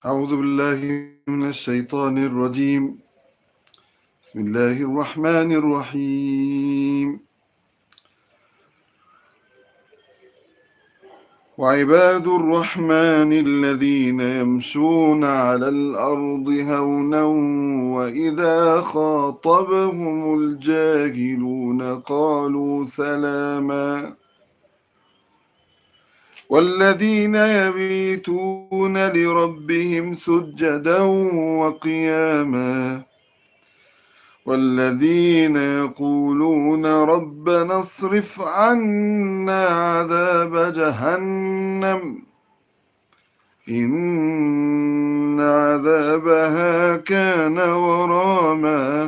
أعوذ بالله من الشيطان الرجيم بسم الله الرحمن الرحيم وعباد الرحمن الذين يمشون على الأرض هونا وإذا خاطبهم الجاهلون قالوا سلاما والذين يبيتون لربهم سجدا وقياما والذين يقولون ربنا اصرف عنا عذاب جهنم إن عذابها كان غراما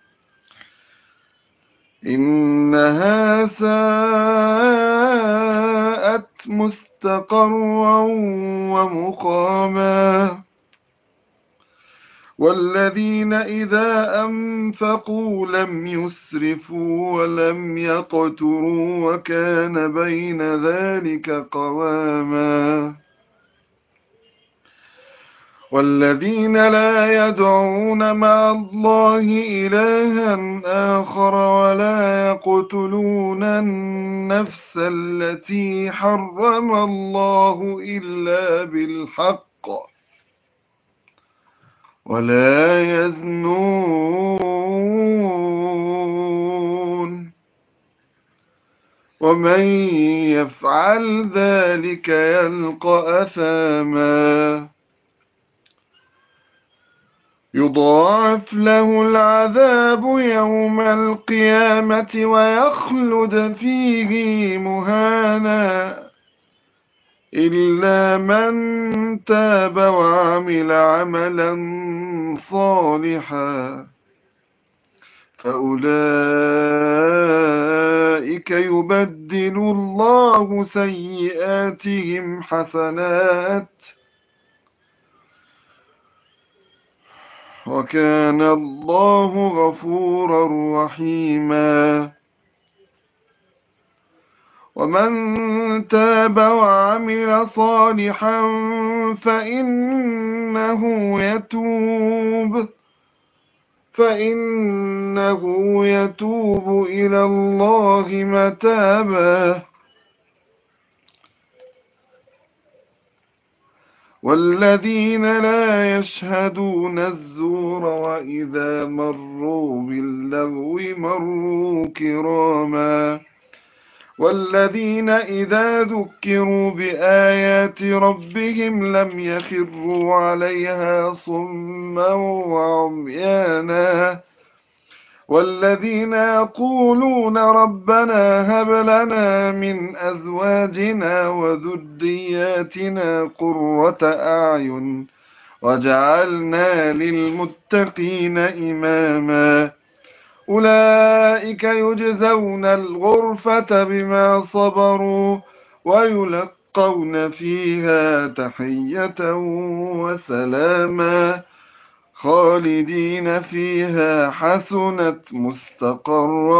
إنها ساءت مستقرا ومقاما والذين إذا أنفقوا لم يسرفوا ولم يقتروا وكان بين ذلك قواما والذين لا يدعون مع الله إلها آخر ولا يقتلون النفس التي حرم الله إلا بالحق ولا يزنون ومن يفعل ذلك يلقى أثاما يضاعف له العذاب يوم القيامة ويخلد فيه مهانا إلا من تاب وعمل عملا صالحا فأولئك يبدل الله سيئاتهم حسنات وكان الله غفورا رحيما ومن تاب وعمل صالحا فإنه يتوب فإنه يتوب إلى الله متابا والذين لا يشهدون الزور وإذا مروا باللغو مروا كراما والذين إذا ذكروا بآيات ربهم لم يخروا عليها صما وعميانا والذين يقولون ربنا هب لنا من أزواجنا وذرياتنا قرة أعين وجعلنا للمتقين إماما أولئك يجزون الغرفة بما صبروا ويلقون فيها تحية وسلاما خالدين فيها حسنت مستقرا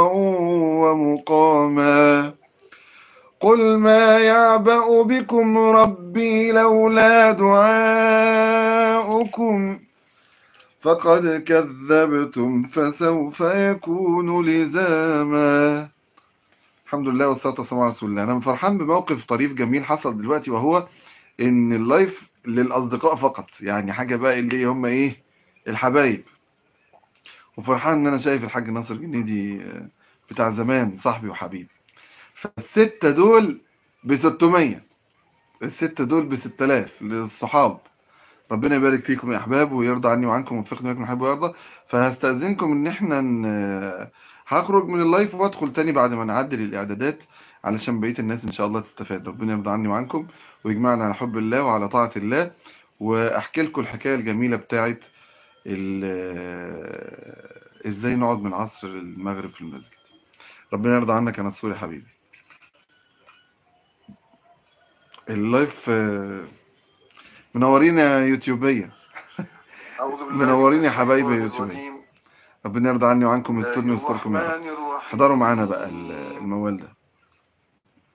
ومقاما قل ما يعبأ بكم ربي لولا دعاؤكم فقد كذبتم فسوف يكون لزاما الحمد لله والصلاة والسلام على رسول الله أنا فرحان بموقف طريف جميل حصل دلوقتي وهو إن اللايف للأصدقاء فقط يعني حاجة بقى اللي هم إيه الحبايب وفرحان إن أنا شايف الحاج ناصر جنيدي بتاع زمان صاحبي وحبيبي فالستة دول بستمية الستة دول بستلاف للصحاب ربنا يبارك فيكم يا احباب ويرضى عني وعنكم ويوفقني وياكم يحب ويرضى فهستأذنكم ان احنا ن... هخرج من اللايف وادخل تاني بعد ما نعدل الاعدادات علشان بقيه الناس ان شاء الله تستفاد ربنا يرضى عني وعنكم ويجمعنا على حب الله وعلى طاعة الله واحكي لكم الحكايه الجميله بتاعت ال... ازاي نقعد من عصر المغرب في المسجد ربنا يرضى عنك يا نصور يا حبيبي اللايف منورين يا يوتيوبية منورين يا حبايبي يا يوتيوبية ربنا يرضى عني وعنكم ويسترني ويستركم يا رب حضروا معانا بقى الموال ده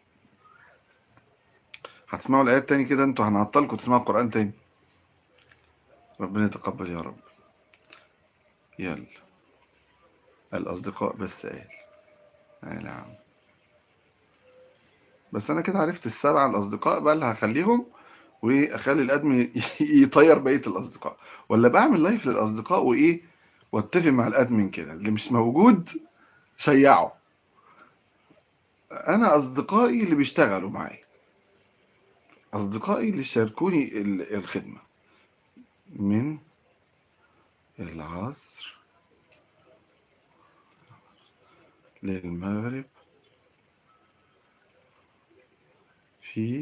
هتسمعوا الآيات تاني كده انتوا هنعطلكم تسمعوا القرآن تاني ربنا يتقبل يا رب يلا الأصدقاء بس قال أي نعم بس أنا كده عرفت السبعة الأصدقاء بقى اللي هخليهم وأخلي الأدمن يطير بقية الأصدقاء ولا بعمل لايف للأصدقاء وإيه واتفق مع الأدمن كده اللي مش موجود شيعه أنا أصدقائي اللي بيشتغلوا معايا أصدقائي اللي شاركوني ال- الخدمة من العصر للمغرب في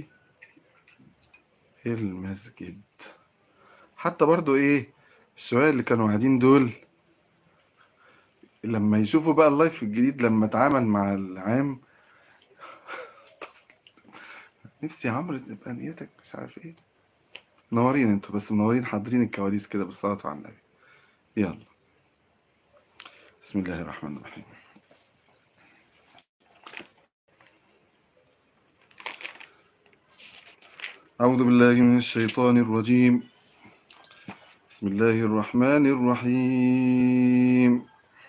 المسجد حتى برضو ايه الشوية اللي كانوا قاعدين دول لما يشوفوا بقى اللايف الجديد لما اتعامل مع العام نفسي يا عمرو تبقى نيتك مش عارف ايه منورين انتوا بس منورين حاضرين الكواليس كده بالصلاة على النبي يلا بسم الله الرحمن الرحيم أعوذ بالله من الشيطان الرجيم بسم الله الرحمن الرحيم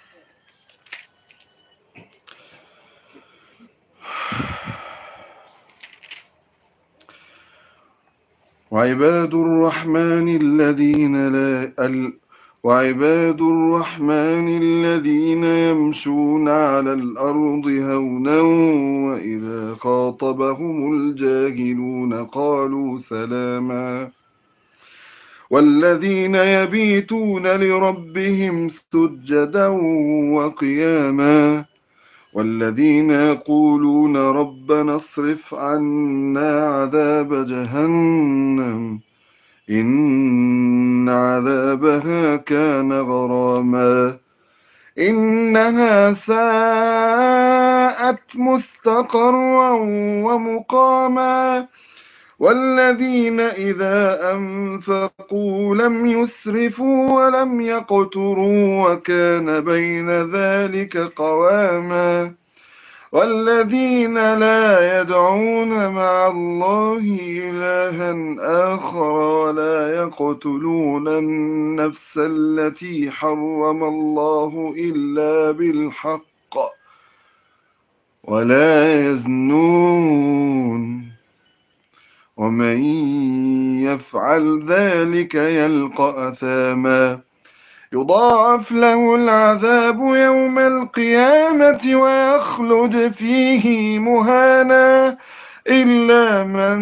وعباد الرحمن الذين لا ال وعباد الرحمن الذين يمشون على الأرض هونا وإذا خاطبهم الجاهلون قالوا سلاما والذين يبيتون لربهم سجدا وقياما والذين يقولون ربنا اصرف عنا عذاب جهنم إن عذابها كان غراما إنها ساءت مستقرا ومقاما والذين إذا أنفقوا لم يسرفوا ولم يقتروا وكان بين ذلك قواما والذين لا يدعون مع الله إلها آخر ولا يقتلون النفس التي حرم الله إلا بالحق ولا يزنون ومن يفعل ذلك يلقى أثاما يضاعف له العذاب يوم القيامة ويخلد فيه مهانا إلا من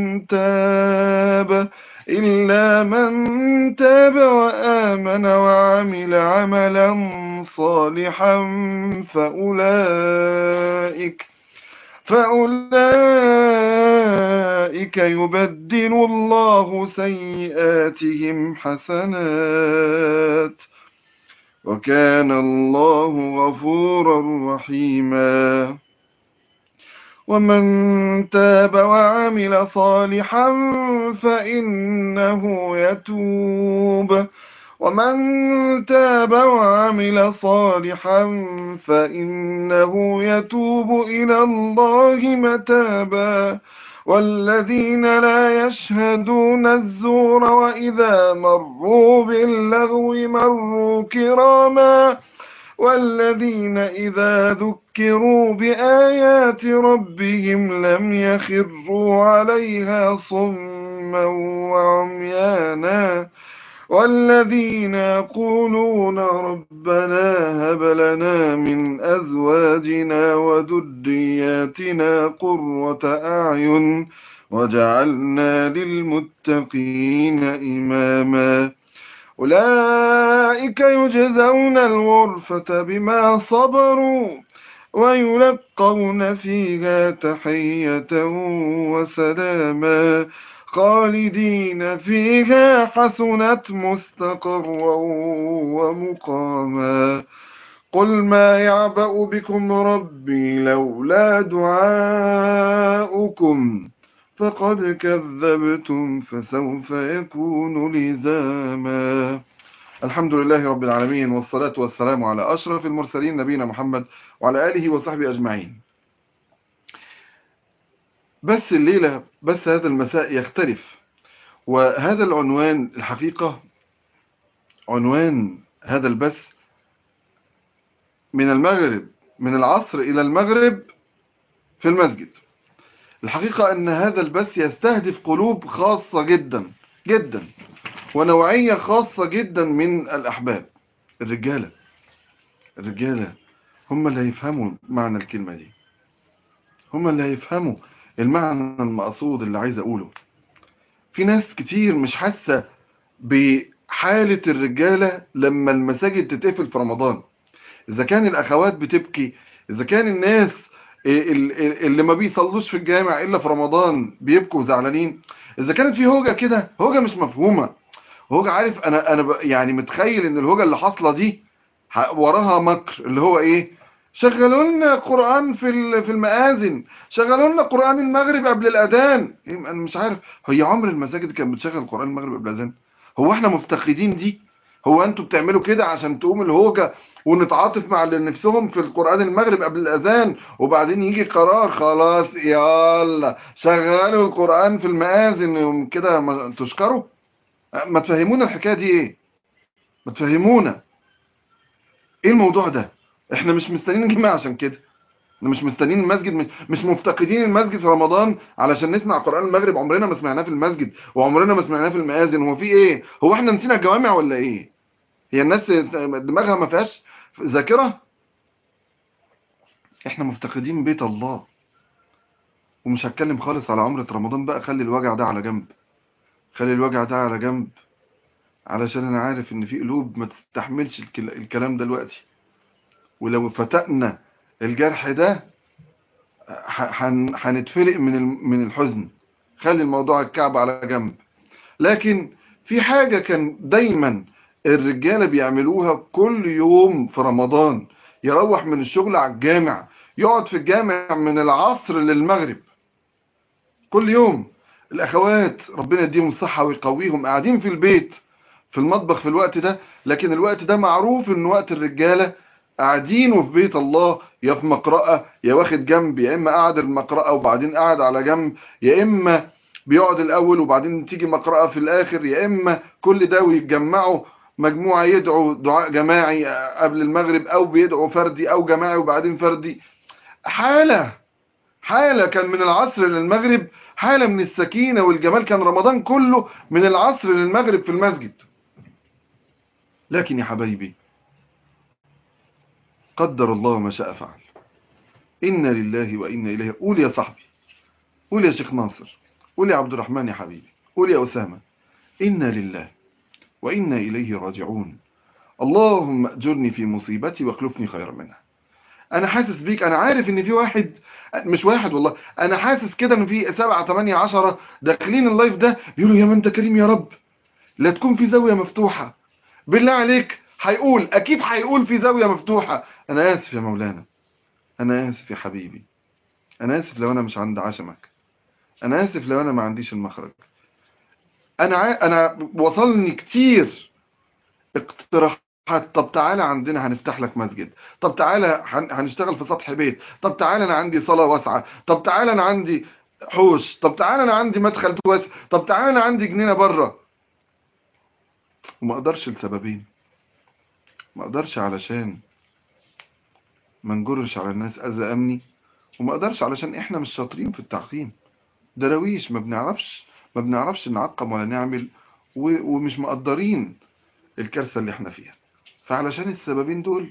تاب إلا من تاب وآمن وعمل عملا صالحا فأولئك فأولئك يبدل الله سيئاتهم حسنات وكان الله غفورا رحيما ومن تاب وعمل صالحا فإنه يتوب ومن تاب وعمل صالحا فإنه يتوب إلى الله متابا والذين لا يشهدون الزور وإذا مروا باللغو مروا كراما والذين إذا ذكروا بآيات ربهم لم يخروا عليها صما وعميانا والذين يقولون ربنا هب لنا من أزواجنا وذرياتنا قرة أعين وجعلنا للمتقين إماما أولئك يجزون الغرفة بما صبروا ويلقون فيها تحية وسلاما خالدين فيها حسنت مستقرا ومقاما قل ما يعبأ بكم ربي لولا دعاؤكم فقد كذبتم فسوف يكون لزاما الحمد لله رب العالمين والصلاة والسلام على أشرف المرسلين نبينا محمد وعلى آله وصحبه أجمعين بس الليلة بس هذا المساء يختلف وهذا العنوان الحقيقة عنوان هذا البث من المغرب من العصر إلى المغرب في المسجد الحقيقة أن هذا البث يستهدف قلوب خاصة جدا جدا ونوعية خاصة جدا من الأحباب الرجالة الرجالة هم اللي هيفهموا معنى الكلمة دي هم اللي هيفهموا المعنى المقصود اللي عايز أقوله في ناس كتير مش حاسة بحالة الرجالة لما المساجد تتقفل في رمضان إذا كان الأخوات بتبكي إذا كان الناس اللي ما بيصلوش في الجامع إلا في رمضان بيبكوا وزعلانين إذا كانت في هوجة كده هوجة مش مفهومة هوجة عارف أنا أنا يعني متخيل إن الهوجة اللي حاصلة دي وراها مكر اللي هو إيه شغلوا لنا قرآن في في المآذن شغلوا لنا قرآن المغرب قبل الأذان أنا مش عارف هي عمر المساجد كانت بتشغل قرآن المغرب قبل الأذان هو احنا مفتقدين دي هو انتوا بتعملوا كده عشان تقوم الهوجة ونتعاطف مع اللي نفسهم في القرآن المغرب قبل الأذان وبعدين يجي قرار خلاص يلا شغلوا القرآن في المآذن كده تشكروا ما تفهمونا الحكاية دي ايه ما تفهمونا ايه الموضوع ده احنا مش مستنيين الجماعة عشان كده احنا مش مستنيين المسجد مش, مش مفتقدين المسجد في رمضان علشان نسمع قرآن المغرب عمرنا ما سمعناه في المسجد وعمرنا ما سمعناه في المآذن هو في ايه هو احنا نسينا الجوامع ولا ايه هي الناس دماغها ما فيهاش ذاكرة احنا مفتقدين بيت الله ومش هتكلم خالص على عمرة رمضان بقى خلي الوجع ده على جنب خلي الوجع ده على جنب علشان انا عارف ان في قلوب ما تستحملش الكلام ده دلوقتي ولو فتقنا الجرح ده هنتفلق من من الحزن خلي الموضوع الكعب على جنب لكن في حاجة كان دايما الرجالة بيعملوها كل يوم في رمضان يروح من الشغل على الجامع يقعد في الجامع من العصر للمغرب كل يوم الأخوات ربنا يديهم الصحة ويقويهم قاعدين في البيت في المطبخ في الوقت ده لكن الوقت ده معروف ان وقت الرجالة قاعدين وفي بيت الله يا في مقرأة يا واخد جنب يا إما قاعد المقرأة وبعدين قاعد على جنب يا إما بيقعد الأول وبعدين تيجي مقرأة في الآخر يا إما كل ده ويتجمعوا مجموعة يدعوا دعاء جماعي قبل المغرب أو بيدعوا فردي أو جماعي وبعدين فردي حالة حالة كان من العصر للمغرب حالة من السكينة والجمال كان رمضان كله من العصر للمغرب في المسجد لكن يا حبايبي قدر الله ما شاء فعل إنا لله وإنا إليه قول يا صاحبي قول يا شيخ ناصر قول يا عبد الرحمن يا حبيبي قول يا أسامة إنا لله وإنا إليه راجعون اللهم أجرني في مصيبتي واخلفني خيرا منها أنا حاسس بيك أنا عارف إن في واحد مش واحد والله أنا حاسس كده إن في سبعة تمانية عشرة داخلين اللايف ده بيقولوا يا من أنت كريم يا رب لا تكون في زاوية مفتوحة بالله عليك هيقول أكيد هيقول في زاوية مفتوحة أنا آسف يا مولانا أنا آسف يا حبيبي أنا آسف لو أنا مش عند عشمك أنا آسف لو أنا ما عنديش المخرج أنا ع... أنا وصلني كتير اقتراحات طب تعالى عندنا هنفتح لك مسجد طب تعالى هن... هنشتغل في سطح بيت طب تعالى أنا عندي صلاة واسعة طب تعالى أنا عندي حوش طب تعالى أنا عندي مدخل واسع طب تعالى أنا عندي جنينة بره وما أقدرش لسببين ما أقدرش علشان ما نجرش على الناس أذى أمني وما أقدرش علشان إحنا مش شاطرين في التعقيم دراويش ما بنعرفش ما بنعرفش نعقم ولا نعمل ومش مقدرين الكارثة اللي احنا فيها فعلشان السببين دول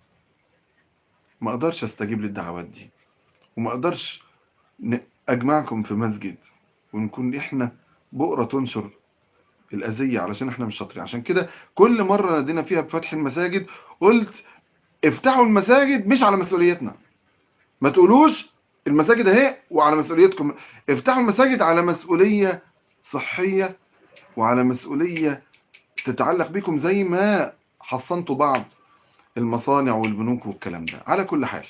ما اقدرش استجيب للدعوات دي وما اقدرش اجمعكم في مسجد ونكون احنا بؤرة تنشر الأذية علشان احنا مش شاطرين عشان كده كل مرة نادينا فيها بفتح المساجد قلت افتحوا المساجد مش على مسؤوليتنا ما تقولوش المساجد اهي وعلى مسؤوليتكم افتحوا المساجد على مسؤولية صحية وعلى مسؤولية تتعلق بكم زي ما حصنتوا بعض المصانع والبنوك والكلام ده على كل حال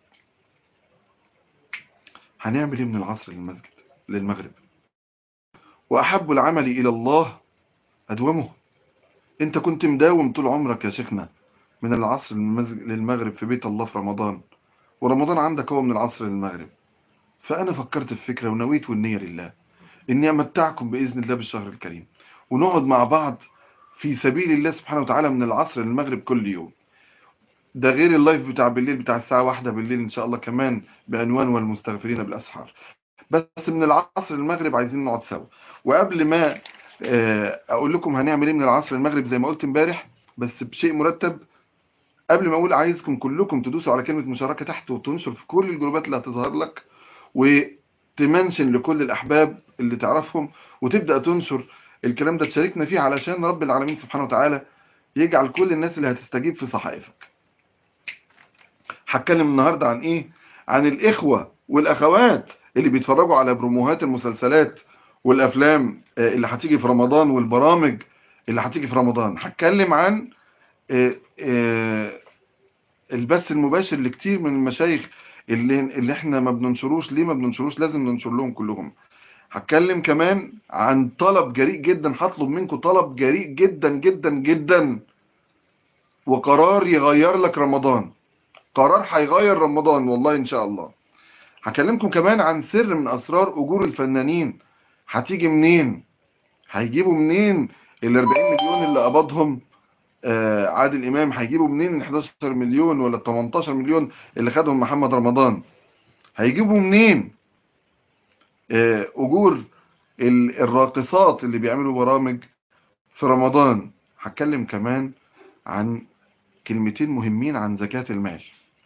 هنعمل ايه من العصر للمسجد للمغرب وأحب العمل إلى الله أدومه انت كنت مداوم طول عمرك يا شيخنا من العصر للمغرب في بيت الله في رمضان ورمضان عندك هو من العصر للمغرب فأنا فكرت في فكرة ونويت والنية لله إني أمتعكم بإذن الله بالشهر الكريم ونقعد مع بعض في سبيل الله سبحانه وتعالى من العصر للمغرب كل يوم ده غير اللايف بتاع بالليل بتاع الساعة واحدة بالليل إن شاء الله كمان بعنوان والمستغفرين بالأسحار بس من العصر للمغرب عايزين نقعد سوا وقبل ما آه، أقول لكم هنعمل إيه من العصر للمغرب زي ما قلت امبارح بس بشيء مرتب قبل ما أقول عايزكم كلكم تدوسوا على كلمة مشاركة تحت وتنشر في كل الجروبات اللي هتظهر لك وتمنشن لكل الأحباب اللي تعرفهم وتبدأ تنشر الكلام ده تشاركنا فيه علشان رب العالمين سبحانه وتعالى يجعل كل الناس اللي هتستجيب في صحائفك هتكلم النهاردة عن ايه عن الاخوة والاخوات اللي بيتفرجوا على بروموهات المسلسلات والافلام آه، اللي هتيجي في رمضان والبرامج اللي هتيجي في رمضان هتكلم عن آه، آه، البث المباشر لكتير من المشايخ اللي اللي احنا ما بننشروش ليه ما بننشروش لازم ننشر لهم كلهم هتكلم كمان عن طلب جريء جدا هطلب منكم طلب جريء جدا جدا جدا وقرار يغير لك رمضان قرار هيغير رمضان والله ان شاء الله هكلمكم كمان عن سر من اسرار اجور الفنانين هتيجي منين هيجيبوا منين ال 40 مليون اللي قبضهم آه عادل امام هيجيبوا منين ال 11 مليون ولا ال 18 مليون اللي خدهم محمد رمضان هيجيبوا منين آه اجور ال- الراقصات اللي بيعملوا برامج في رمضان هتكلم كمان عن كلمتين مهمين عن زكاة المال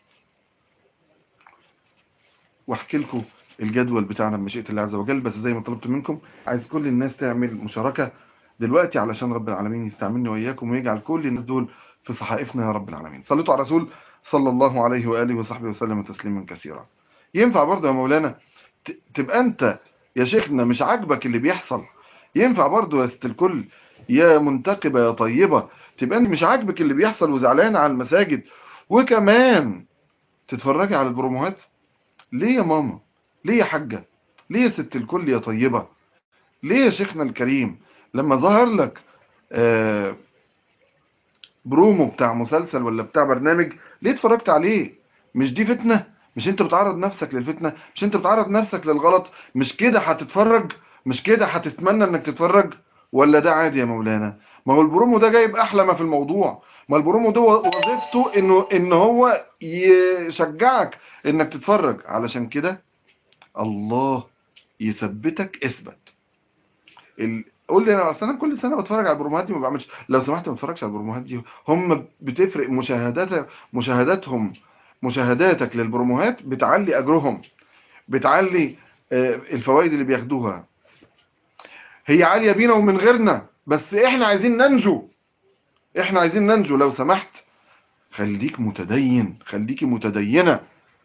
واحكي لكم الجدول بتاعنا بمشيئة الله عز وجل بس زي ما طلبت منكم عايز كل الناس تعمل مشاركة دلوقتي علشان رب العالمين يستعملني وإياكم ويجعل كل الناس دول في صحائفنا يا رب العالمين صليتوا على رسول صلى الله عليه وآله وصحبه وسلم تسليما كثيرا ينفع برضه يا مولانا ت- تبقى أنت يا شيخنا مش عاجبك اللي بيحصل ينفع برضه يا ست الكل يا منتقبة يا طيبة تبقى انت مش عاجبك اللي بيحصل وزعلانة على المساجد وكمان تتفرجي على البروموهات ليه يا ماما ليه يا حاجة ليه يا ست الكل يا طيبة ليه يا شيخنا الكريم لما ظهر لك آه برومو بتاع مسلسل ولا بتاع برنامج ليه اتفرجت عليه مش دي فتنة مش انت بتعرض نفسك للفتنة مش انت بتعرض نفسك للغلط مش كده هتتفرج مش كده هتتمنى انك تتفرج ولا ده عادي يا مولانا ما هو البرومو ده جايب احلى ما في الموضوع ما البرومو ده وظيفته انه ان هو يشجعك انك تتفرج علشان كده الله يثبتك اثبت ال... قول لي انا اصلا كل سنه بتفرج على البروموهات دي ما بعملش لو سمحت ما تتفرجش على البروموهات دي هم بتفرق مشاهدات مشاهداتهم مشاهداتك للبروموهات بتعلي اجرهم بتعلي آه، الفوائد اللي بياخدوها هي عاليه بينا ومن غيرنا بس احنا عايزين ننجو احنا عايزين ننجو لو سمحت خليك متدين خليكي متدينه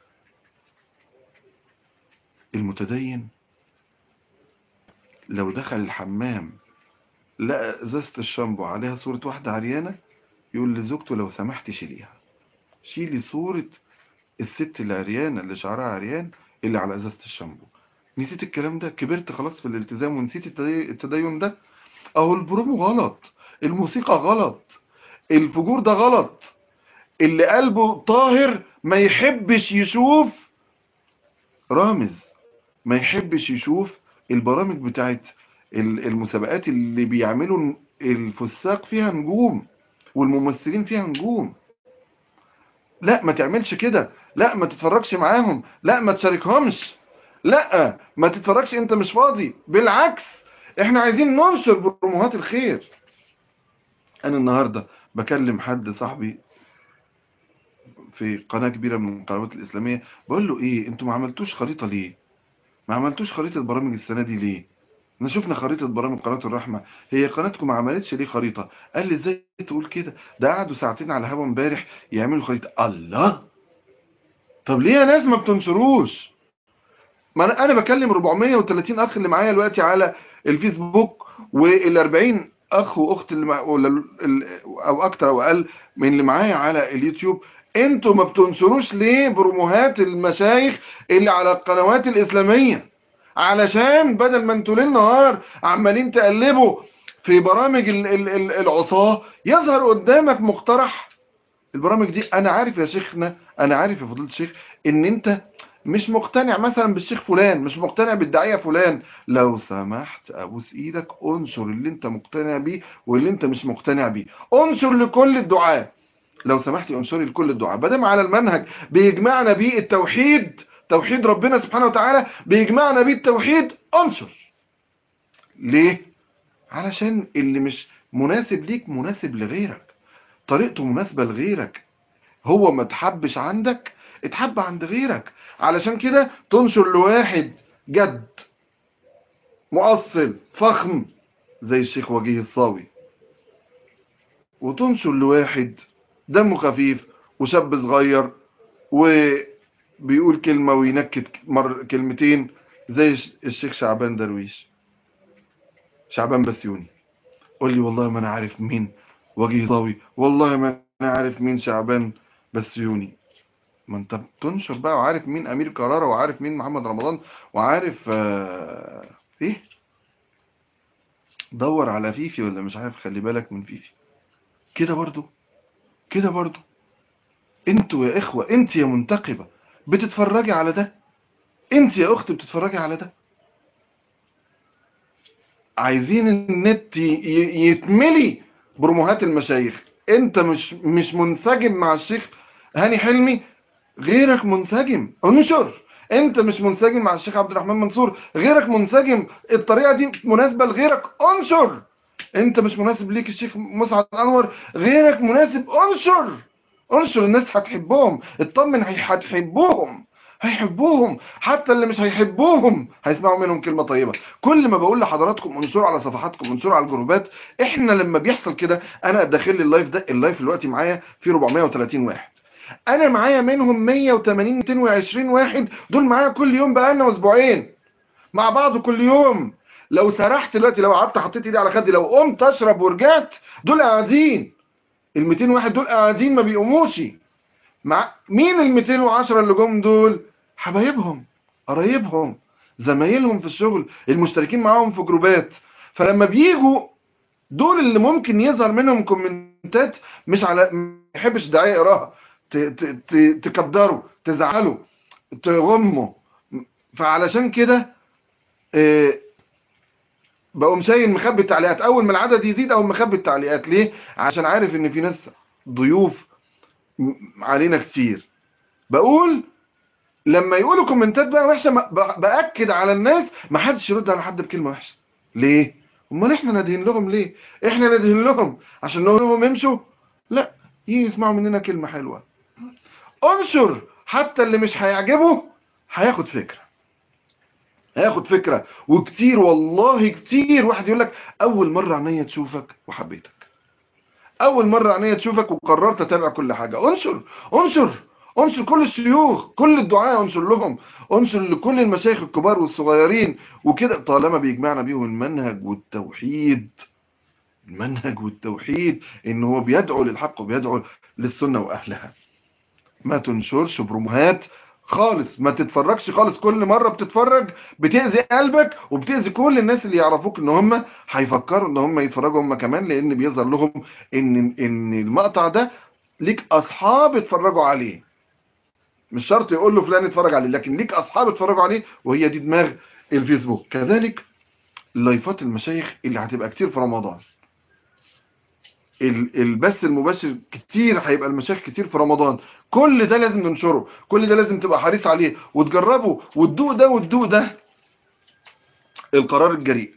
المتدين لو دخل الحمام لقى ازازة الشامبو عليها صورة واحدة عريانة يقول لزوجته لو سمحت شيليها شيلي صورة الست العريانة اللي شعرها عريان اللي على ازازة الشامبو نسيت الكلام ده كبرت خلاص في الالتزام ونسيت التدي- التدين ده اهو البرومو غلط الموسيقى غلط الفجور ده غلط اللي قلبه طاهر ما يحبش يشوف رامز ما يحبش يشوف البرامج بتاعت ال- المسابقات اللي بيعملوا الفساق فيها نجوم والممثلين فيها نجوم لا ما تعملش كده لا ما تتفرجش معاهم لا ما تشاركهمش لا ما تتفرجش انت مش فاضي بالعكس احنا عايزين ننشر بروموهات الخير انا النهاردة بكلم حد صاحبي في قناة كبيرة من القنوات الإسلامية بقول له إيه أنتوا ما عملتوش خريطة ليه ما عملتوش خريطة برامج السنة دي ليه احنا شفنا خريطة برامج قناة الرحمة هي قناتكم ما عملتش ليه خريطة قال لي ازاي تقول كده ده قعدوا ساعتين على الهوا امبارح يعملوا خريطة الله طب ليه يا ناس ما بتنشروش ما انا انا بكلم 430 اخ اللي معايا دلوقتي على الفيسبوك وال 40 اخ واخت اللي مع ولا ال- ال- او اكتر او اقل من اللي معايا على اليوتيوب انتوا ما بتنشروش ليه بروموهات المشايخ اللي على القنوات الاسلاميه علشان بدل ما انتوا ليل نهار عمالين تقلبوا في برامج ال- ال- ال- العصاه يظهر قدامك مقترح البرامج دي انا عارف يا شيخنا انا عارف يا فضيله الشيخ ان انت مش مقتنع مثلا بالشيخ فلان مش مقتنع بالداعية فلان لو سمحت ابوس ايدك انشر اللي انت مقتنع بيه واللي انت مش مقتنع بيه انشر لكل الدعاء لو سمحتي انشري لكل الدعاء بدم على المنهج بيجمعنا بيه التوحيد توحيد ربنا سبحانه وتعالى بيجمعنا بيه التوحيد انشر ليه علشان اللي مش مناسب ليك مناسب لغيرك طريقته مناسبة لغيرك هو ما تحبش عندك اتحب عند غيرك علشان كده تنشر لواحد جد مؤصل فخم زي الشيخ وجيه الصاوي وتنشر لواحد دمه خفيف وشاب صغير وبيقول كلمة وينكت مر كلمتين زي الشيخ شعبان درويش شعبان بسيوني قول لي والله ما انا عارف مين وجيه صاوي والله ما انا عارف مين شعبان بسيوني ما انت بتنشر بقى وعارف مين امير كرارة وعارف مين محمد رمضان وعارف آه ايه دور على فيفي ولا مش عارف خلي بالك من فيفي كده برضو كده برضو انتوا يا اخوة انت يا منتقبة بتتفرجي على ده انت يا اخت بتتفرجي على ده عايزين النت يتملي برموهات المشايخ انت مش مش منسجم مع الشيخ هاني حلمي غيرك منسجم انشر انت مش منسجم مع الشيخ عبد الرحمن منصور غيرك منسجم الطريقة دي مناسبة لغيرك انشر انت مش مناسب ليك الشيخ مسعد انور غيرك مناسب انشر انشر الناس هتحبهم اطمن هتحبوهم هيحبوهم حتى اللي مش هيحبوهم هيسمعوا منهم كلمة طيبة كل ما بقول لحضراتكم انشروا على صفحاتكم انشروا على الجروبات احنا لما بيحصل كده انا داخل لي اللايف ده اللايف دلوقتي معايا فيه 430 واحد انا معايا منهم 180 220 واحد دول معايا كل يوم بقالنا اسبوعين مع بعض كل يوم لو سرحت دلوقتي لو قعدت حطيت ايدي على خدي لو قمت اشرب ورجعت دول قاعدين ال 200 واحد دول قاعدين ما بيقوموش مع مين ال 210 اللي جم دول حبايبهم قرايبهم زمايلهم في الشغل المشتركين معاهم في جروبات فلما بيجوا دول اللي ممكن يظهر منهم كومنتات مش على ما يحبش دعايه يقراها تكدروا تزعلوا تغموا فعلشان كده بقوم شايل مخبي التعليقات اول ما العدد يزيد او مخبي التعليقات ليه عشان عارف ان في ناس ضيوف علينا كتير بقول لما يقولوا كومنتات بقى وحشه باكد على الناس ما حدش يرد على حد بكلمه وحشه ليه امال احنا نادهين لهم ليه احنا نادهين لهم عشان نقول لهم امشوا لا يجي يسمعوا مننا كلمه حلوه انشر حتى اللي مش هيعجبه هياخد فكره هياخد فكره وكتير والله كتير واحد يقول لك اول مره عينيا تشوفك وحبيتك اول مره عينيا تشوفك وقررت اتابع كل حاجه انشر انشر انشر كل الشيوخ كل الدعاء انشر لهم انشر لكل المشايخ الكبار والصغيرين وكده طالما بيجمعنا بيهم المنهج والتوحيد المنهج والتوحيد ان هو بيدعو للحق وبيدعو للسنة واهلها ما تنشرش برومهات خالص ما تتفرجش خالص كل مرة بتتفرج بتأذي قلبك وبتأذي كل الناس اللي يعرفوك ان هم هيفكروا ان هم يتفرجوا هم كمان لان بيظهر لهم ان ان المقطع ده ليك اصحاب اتفرجوا عليه مش شرط يقول له فلان اتفرج عليه لكن ليك اصحاب اتفرجوا عليه وهي دي دماغ الفيسبوك كذلك لايفات المشايخ اللي هتبقى كتير في رمضان البث المباشر كتير هيبقى المشايخ كتير في رمضان كل ده لازم ننشره كل ده لازم تبقى حريص عليه وتجربه وتدوق ده وتدوق ده القرار الجريء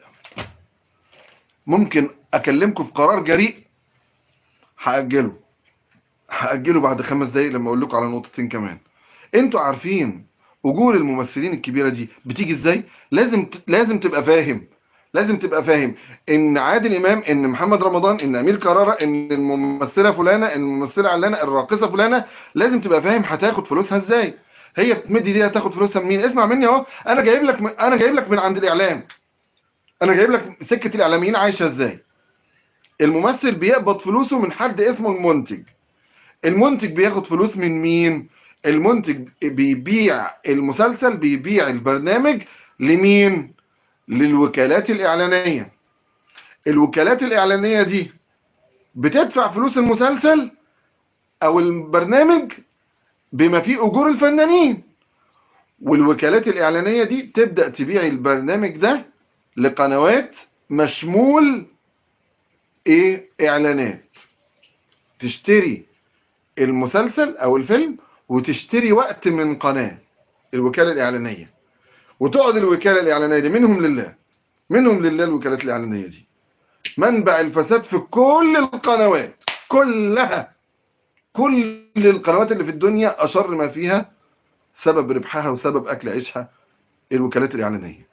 ممكن اكلمكم في قرار جريء هاجله هاجله بعد خمس دقايق لما اقول لكم على نقطتين كمان انتوا عارفين اجور الممثلين الكبيره دي بتيجي ازاي لازم لازم تبقى فاهم لازم تبقى فاهم ان عادل امام ان محمد رمضان ان امير كرارة ان الممثله فلانه ان الممثله علانه الراقصه فلانه لازم تبقى فاهم هتاخد فلوسها ازاي هي بتمدي دي هتاخد فلوسها منين اسمع مني اهو انا جايب لك من انا جايب لك من عند الاعلام انا جايب لك سكه الاعلاميين عايشه ازاي الممثل بيقبض فلوسه من حد اسمه المنتج المنتج بياخد فلوس من مين المنتج بيبيع المسلسل بيبيع البرنامج لمين للوكالات الإعلانية الوكالات الإعلانية دي بتدفع فلوس المسلسل أو البرنامج بما فيه أجور الفنانين والوكالات الإعلانية دي تبدأ تبيع البرنامج ده لقنوات مشمول ايه اعلانات تشتري المسلسل او الفيلم وتشتري وقت من قناة الوكالة الإعلانية وتقعد الوكالة الإعلانية دي منهم لله منهم لله الوكالات الإعلانية دي منبع الفساد في كل القنوات كلها كل القنوات اللي في الدنيا أشر ما فيها سبب ربحها وسبب أكل عيشها الوكالات الإعلانية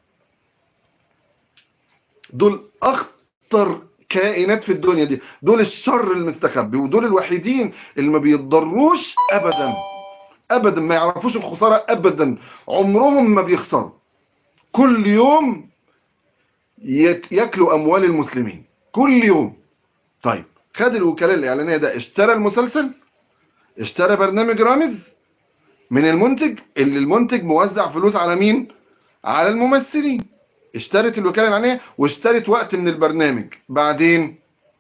دول أخطر كائنات في الدنيا دي دول الشر المستخبي ودول الوحيدين اللي ما بيتضروش أبدا أبدا ما يعرفوش الخسارة أبدا عمرهم ما بيخسروا كل يوم ياكلوا أموال المسلمين كل يوم طيب خد الوكالة الإعلانية ده اشترى المسلسل اشترى برنامج رامز من المنتج اللي المنتج موزع فلوس على مين على الممثلين اشترت الوكالة الإعلانية واشترت وقت من البرنامج بعدين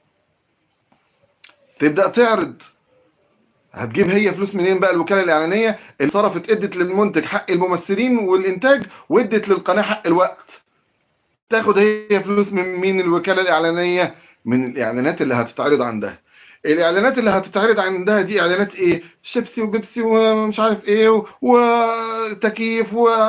تبدأ تعرض هتجيب هي فلوس منين بقى الوكالة الإعلانية اللي صرفت ادت للمنتج حق الممثلين والإنتاج وادت للقناة حق الوقت تاخد هي فلوس من مين الوكالة الإعلانية من الإعلانات اللي هتتعرض عندها الإعلانات اللي هتتعرض عندها دي إعلانات إيه شيبسي وبيبسي ومش عارف إيه وتكييف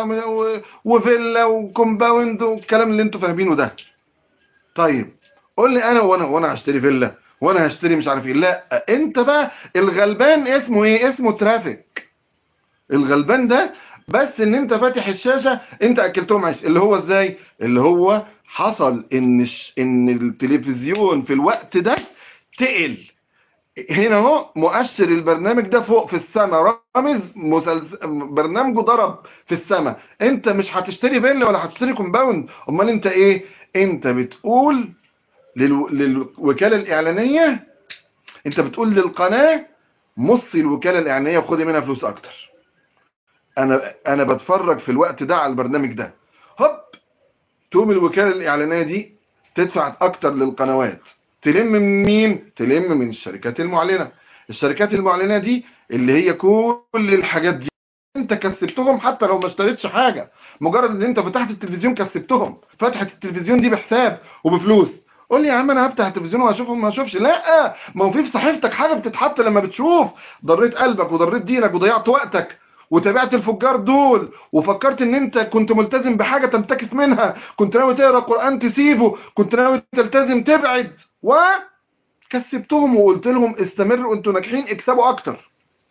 وفيلا وكومباوند والكلام اللي انتوا فاهمينه ده طيب قول لي أنا وأنا وأنا هشتري فيلا وأنا هشتري مش عارف إيه لا أنت بقى الغلبان اسمه إيه اسمه ترافيك الغلبان ده بس ان انت فاتح الشاشة انت اكلتهم عيش اللي هو ازاي اللي هو حصل ان ش... ان التلفزيون في الوقت ده تقل هنا اهو مؤشر البرنامج ده فوق في السماء رامز مسلس... برنامجه ضرب في السماء انت مش هتشتري فيلا ولا هتشتري كومباوند امال انت ايه انت بتقول لل... للوكالة الاعلانية انت بتقول للقناة مصي الوكالة الاعلانية وخدي منها فلوس اكتر انا انا بتفرج في الوقت ده على البرنامج ده هوب تقوم الوكالة الاعلانية دي تدفع اكتر للقنوات تلم من مين تلم من الشركات المعلنة الشركات المعلنة دي اللي هي كل الحاجات دي انت كسبتهم حتى لو ما اشتريتش حاجة مجرد ان انت فتحت التلفزيون كسبتهم فتحت التلفزيون دي بحساب وبفلوس قول لي يا عم انا هفتح التلفزيون وهشوفهم ما اشوفش لا ما هو في في صحيفتك حاجة بتتحط لما بتشوف ضريت قلبك وضريت دينك وضيعت وقتك وتابعت الفجار دول وفكرت ان انت كنت ملتزم بحاجة تنتكس منها كنت ناوي تقرأ قرآن تسيبه كنت ناوي تلتزم تبعد وكسبتهم وقلت لهم استمروا انتوا ناجحين اكسبوا اكتر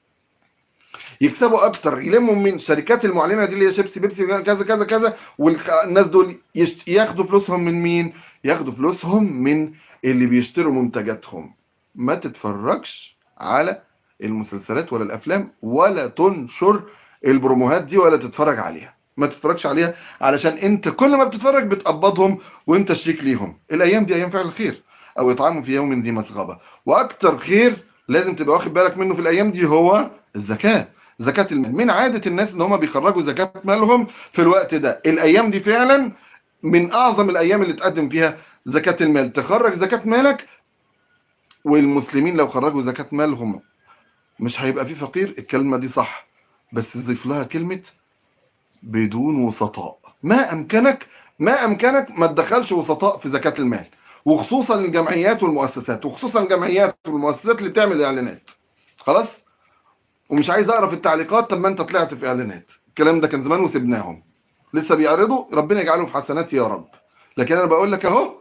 يكسبوا اكتر يلموا من شركات المعلنة دي اللي هي شيبسي بيبسي كذا كذا كذا والناس دول ياخدوا فلوسهم من مين ياخدوا فلوسهم من اللي بيشتروا منتجاتهم ما تتفرجش على المسلسلات ولا الافلام ولا تنشر البروموهات دي ولا تتفرج عليها ما تتفرجش عليها علشان انت كل ما بتتفرج بتقبضهم وانت شريك ليهم الايام دي ايام فعل الخير او اطعام في يوم ذي مسغبه واكتر خير لازم تبقى واخد بالك منه في الايام دي هو الزكاه زكاه المال من عاده الناس ان هم بيخرجوا زكاه مالهم في الوقت ده الايام دي فعلا من اعظم الايام اللي تقدم فيها زكاه المال تخرج زكاه مالك والمسلمين لو خرجوا زكاه مالهم مش هيبقى في فقير الكلمة دي صح بس ضيف لها كلمة بدون وسطاء ما أمكنك ما أمكنك ما تدخلش وسطاء في زكاة المال وخصوصا الجمعيات والمؤسسات وخصوصا الجمعيات والمؤسسات اللي بتعمل إعلانات خلاص ومش عايز أقرأ في التعليقات طب ما أنت طلعت في إعلانات الكلام ده كان زمان وسبناهم لسه بيعرضوا ربنا يجعلهم في حسناتي يا رب لكن أنا بقول لك أهو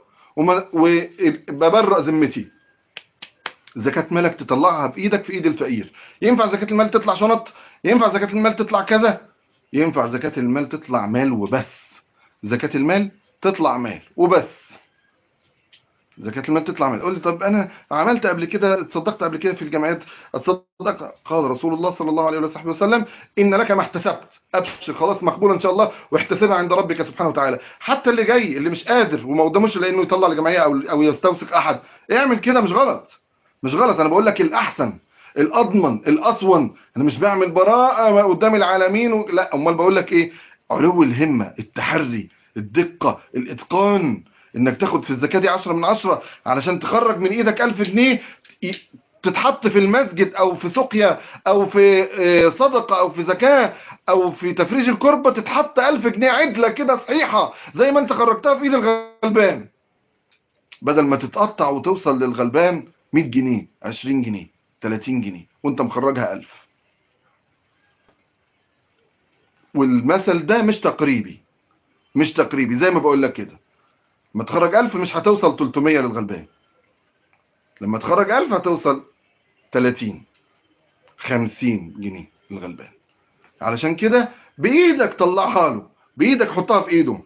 وببرأ ذمتي زكاة مالك تطلعها بإيدك في إيد الفقير ينفع زكاة المال تطلع شنط ينفع زكاة المال تطلع كذا ينفع زكاة المال تطلع مال وبس زكاة المال تطلع مال وبس زكاة المال تطلع مال قول لي طب أنا عملت قبل كده اتصدقت قبل كده في الجمعيات اتصدق قال رسول الله صلى الله عليه وصحبه وسلم إن لك ما احتسبت أبشر خلاص مقبولة إن شاء الله واحتسبها عند ربك سبحانه وتعالى حتى اللي جاي اللي مش قادر وما قداموش لأنه يطلع لجمعية أو أو يستوثق أحد اعمل كده مش غلط مش غلط انا بقول لك الاحسن الاضمن الاصون انا مش بعمل براءه قدام العالمين و... لا امال بقول لك ايه علو الهمه التحري الدقه الاتقان انك تاخد في الزكاه دي 10 من 10 علشان تخرج من ايدك 1000 جنيه تتحط في المسجد او في سقيا او في آه، صدقة او في زكاة او في تفريج الكربة تتحط ألف جنيه عدلة كده صحيحة زي ما انت خرجتها في ايد الغلبان بدل ما تتقطع وتوصل للغلبان 100 جنيه 20 جنيه 30 جنيه وانت مخرجها 1000 والمثل ده مش تقريبي مش تقريبي زي ما بقول لك كده لما تخرج 1000 مش هتوصل 300 للغلبان لما تخرج 1000 هتوصل 30 50 جنيه للغلبان علشان كده بايدك طلعها له بايدك حطها في ايده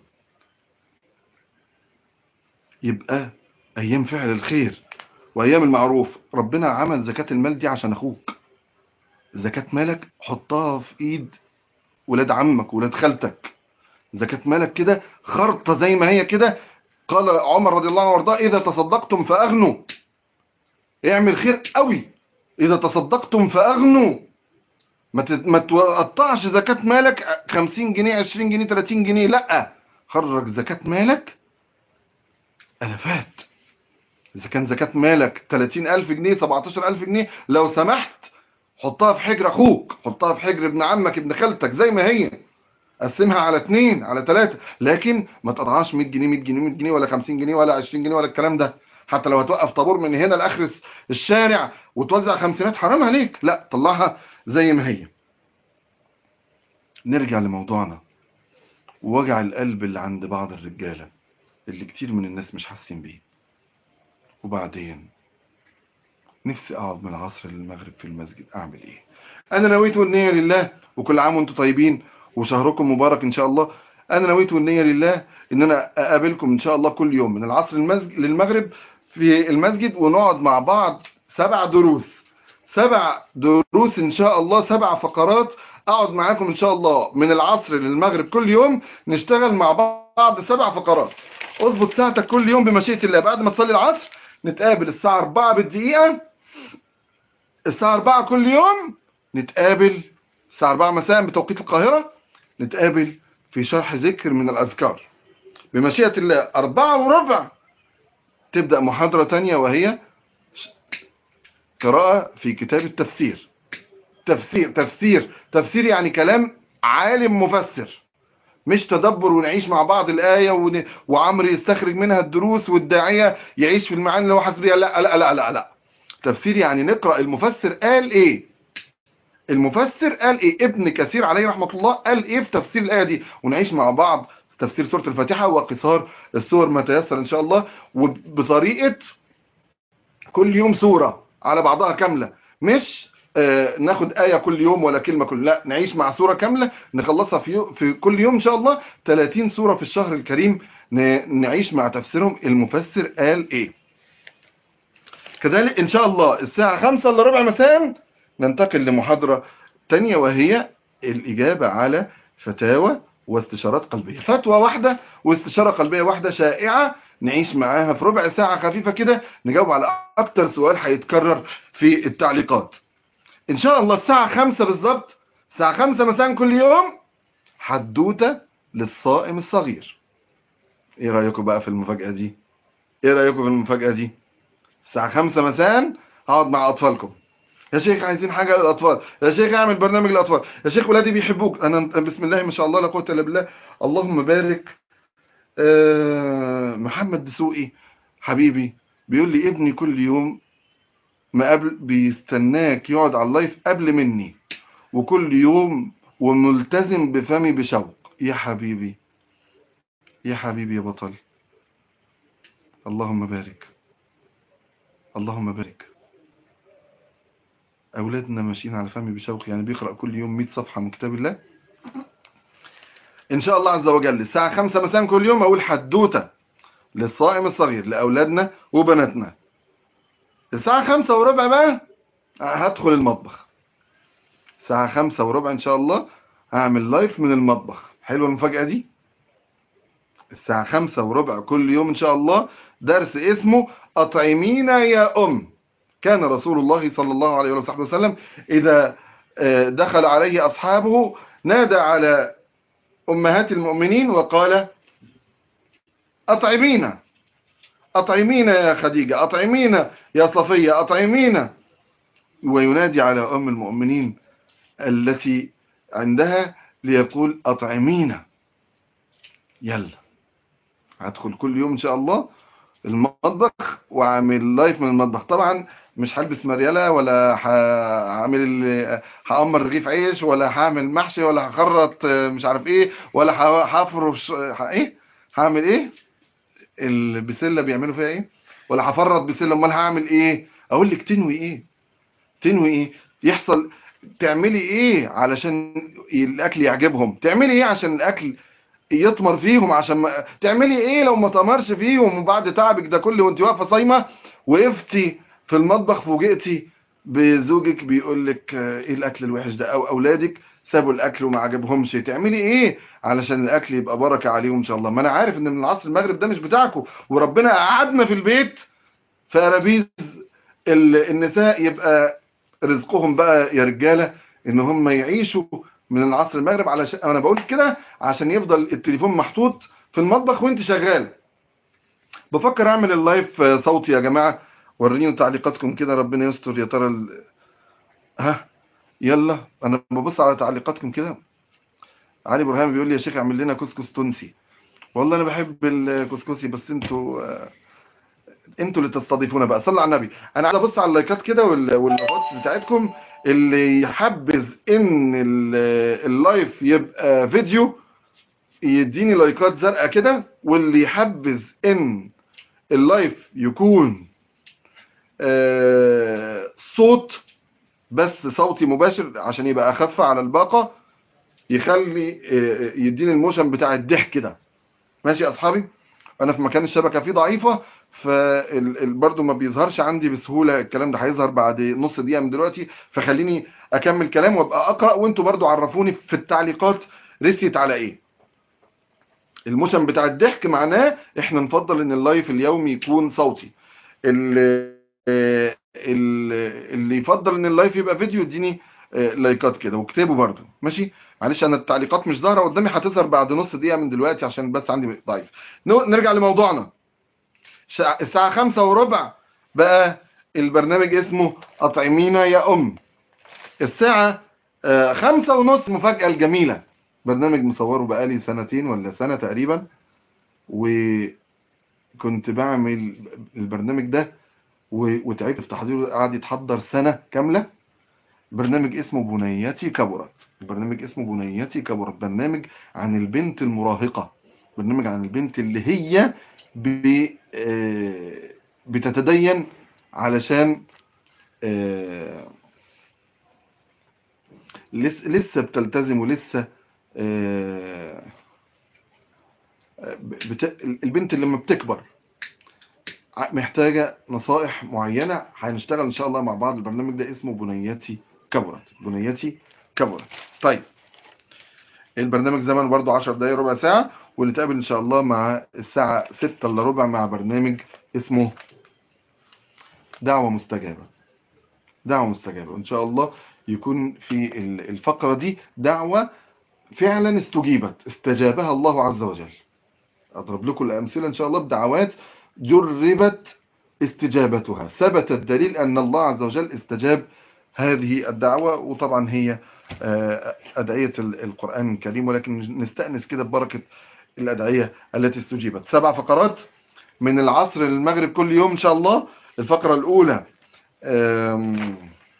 يبقى ايام فعل الخير وايام المعروف ربنا عمل زكاة المال دي عشان اخوك زكاة مالك حطها في ايد ولاد عمك ولاد خالتك زكاة مالك كده خرطة زي ما هي كده قال عمر رضي الله عنه وارضاه اذا تصدقتم فاغنوا اعمل خير قوي اذا تصدقتم فاغنوا ما تت- ما تقطعش زكاة مالك 50 جنيه 20 جنيه 30 جنيه لا خرج زكاة مالك الافات اذا كان زكاة مالك 30000 جنيه 17000 جنيه لو سمحت حطها في حجر اخوك حطها في حجر ابن عمك ابن خالتك زي ما هي قسمها على اثنين على ثلاثة لكن ما تقطعهاش 100 جنيه 100 جنيه 100 جنيه ولا 50 جنيه ولا 20 جنيه ولا الكلام ده حتى لو هتوقف طابور من هنا لاخر الشارع وتوزع خمسينات حرام عليك لا طلعها زي ما هي نرجع لموضوعنا ووجع القلب اللي عند بعض الرجالة اللي كتير من الناس مش حاسين بيه وبعدين نفسي اقعد من العصر للمغرب في المسجد اعمل ايه انا نويت النية لله وكل عام وانتم طيبين وشهركم مبارك ان شاء الله انا نويت النية لله ان انا اقابلكم ان شاء الله كل يوم من العصر المسجد للمغرب في المسجد ونقعد مع بعض سبع دروس سبع دروس ان شاء الله سبع فقرات اقعد معاكم ان شاء الله من العصر للمغرب كل يوم نشتغل مع بعض سبع فقرات اظبط ساعتك كل يوم بمشيئة الله بعد ما تصلي العصر نتقابل الساعة 4 بالدقيقة الساعة 4 كل يوم نتقابل الساعة 4 مساء بتوقيت القاهرة نتقابل في شرح ذكر من الأذكار بمشيئة الله أربعة وربع تبدأ محاضرة تانية وهي قراءة في كتاب التفسير تفسير تفسير تفسير يعني كلام عالم مفسر مش تدبر ونعيش مع بعض الآية ون... وعمرو يستخرج منها الدروس والداعية يعيش في المعاني اللي هو حاسس بيها لا لا لا لا لا تفسير يعني نقرأ المفسر قال ايه المفسر قال ايه ابن كثير عليه رحمة الله قال ايه في تفسير الآية دي ونعيش مع بعض تفسير سورة الفاتحة وقصار السور ما تيسر ان شاء الله وبطريقة كل يوم سورة على بعضها كاملة مش آه ناخد آية كل يوم ولا كلمة كل لا نعيش مع سورة كاملة نخلصها في, يو في كل يوم إن شاء الله 30 سورة في الشهر الكريم نعيش مع تفسيرهم المفسر قال إيه كذلك إن شاء الله الساعة 5 إلا ربع مساء ننتقل لمحاضرة تانية وهي الإجابة على فتاوى واستشارات قلبية فتوى واحدة واستشارة قلبية واحدة شائعة نعيش معاها في ربع ساعة خفيفة كده نجاوب على أكتر سؤال هيتكرر في التعليقات إن شاء الله الساعة خمسة بالظبط الساعة خمسة مساء كل يوم حدوتة للصائم الصغير إيه رأيكم بقى في المفاجأة دي إيه رأيكم في المفاجأة دي الساعة خمسة مساء هقعد مع أطفالكم يا شيخ عايزين حاجة للأطفال يا شيخ اعمل برنامج للأطفال يا شيخ ولادي بيحبوك أنا بسم الله ما شاء الله لا قوة إلا بالله اللهم بارك أه محمد دسوقي حبيبي بيقول لي ابني كل يوم ما قبل بيستناك يقعد على اللايف قبل مني وكل يوم وملتزم بفمي بشوق يا حبيبي يا حبيبي يا بطل اللهم بارك اللهم بارك أولادنا ماشيين على فمي بشوق يعني بيقرأ كل يوم 100 صفحة من كتاب الله إن شاء الله عز وجل الساعة 5 مساء كل يوم أقول حدوتة للصائم الصغير لأولادنا وبناتنا الساعة 5 وربع بقى هدخل المطبخ الساعة 5 وربع إن شاء الله هعمل لايف من المطبخ حلوة المفاجأة دي الساعة 5 وربع كل يوم إن شاء الله درس اسمه أطعمينا يا أم كان رسول الله صلى الله عليه وصحبه وسلم إذا دخل عليه أصحابه نادى على أمهات المؤمنين وقال أطعمينا أطعمينا يا خديجة أطعمينا يا صفية أطعمينا وينادي على أم المؤمنين التي عندها ليقول أطعمينا يلا هدخل كل يوم إن شاء الله المطبخ وأعمل لايف من المطبخ طبعا مش هلبس مريالة ولا هعمل ال- هأمر رغيف عيش ولا هعمل محشي ولا هخرط مش عارف ايه ولا ه- هفرش ه- ايه هعمل ايه البسلة بيعملوا فيها ايه ولا هفرط بسلة امال هعمل ايه اقول لك تنوي ايه تنوي ايه يحصل تعملي ايه علشان الاكل يعجبهم تعملي ايه عشان الاكل يطمر فيهم عشان ما... تعملي ايه لو ما تمرش فيهم وبعد تعبك ده كله وانت واقفه صايمه وقفتي في المطبخ فوجئتي بزوجك بيقول لك آه، ايه الاكل الوحش ده او اولادك سابوا الاكل وما عجبهمش تعملي ايه علشان الاكل يبقى بركه عليهم ان شاء الله ما انا عارف ان من العصر المغرب ده مش بتاعكم وربنا قعدنا في البيت في ارابيز ال- النساء يبقى رزقهم بقى يا رجاله ان هم يعيشوا من العصر المغرب علشان انا بقول كده عشان يفضل التليفون محطوط في المطبخ وانت شغال بفكر اعمل اللايف صوتي يا جماعه وريني تعليقاتكم كده ربنا يستر يا ترى ال... ها يلا انا ببص على تعليقاتكم كده علي برهان بيقول لي يا شيخ اعمل لنا كسكس تونسي والله انا بحب الكسكسي بس انتوا آه، انتوا اللي تستضيفونا بقى صلوا على النبي انا عايز ابص على اللايكات كده وال- واللايكات بتاعتكم اللي يحبذ ان ال- اللايف يبقى فيديو يديني لايكات زرقاء كده واللي يحبذ ان اللايف يكون آه، صوت بس صوتي مباشر عشان يبقى اخف على الباقة يخلي آه، يديني الموشن بتاع الضحك ده ماشي يا اصحابي انا في مكان الشبكة فيه ضعيفة فبرضه ما بيظهرش عندي بسهولة الكلام ده هيظهر بعد نص دقيقة من دلوقتي فخليني اكمل كلام وابقى اقرأ وانتوا برضه عرفوني في التعليقات رسيت على ايه الموشن بتاع الضحك معناه احنا نفضل ان اللايف اليومي يكون صوتي اللي اللي يفضل ان اللايف يبقى فيديو اديني آه، لايكات كده واكتبوا برضو ماشي معلش انا التعليقات مش ظاهره قدامي هتظهر بعد نص دقيقه من دلوقتي عشان بس عندي ضعيف نو- نرجع لموضوعنا شع- الساعه خمسة وربع بقى البرنامج اسمه اطعمينا يا ام الساعه آه، خمسة ونص مفاجاه الجميله برنامج مصوره بقالي سنتين ولا سنه تقريبا وكنت بعمل البرنامج ده و- وتعبت في تحضيره قعد يتحضر سنة كاملة برنامج اسمه بنيتي كبرت برنامج اسمه بنيتي كبرت برنامج عن البنت المراهقة برنامج عن البنت اللي هي ب... آه، بتتدين علشان آه، لس- لسه بتلتزم ولسه آه، بت... البنت اللي لما بتكبر محتاجة نصائح معينة هنشتغل ان شاء الله مع بعض البرنامج ده اسمه بنيتي كبرت بنيتي كبرت طيب البرنامج زمان برضو 10 دقايق ربع ساعة ونتقابل ان شاء الله مع الساعة 6 الا ربع مع برنامج اسمه دعوة مستجابة دعوة مستجابة وان شاء الله يكون في ال- الفقرة دي دعوة فعلا استجيبت استجابها الله عز وجل اضرب لكم الامثلة ان شاء الله بدعوات جربت استجابتها ثبت الدليل أن الله عز وجل استجاب هذه الدعوة وطبعا هي آه، أدعية ال- القرآن الكريم ولكن نستأنس كده ببركة الأدعية التي استجيبت سبع فقرات من العصر للمغرب كل يوم إن شاء الله الفقرة الأولى آم،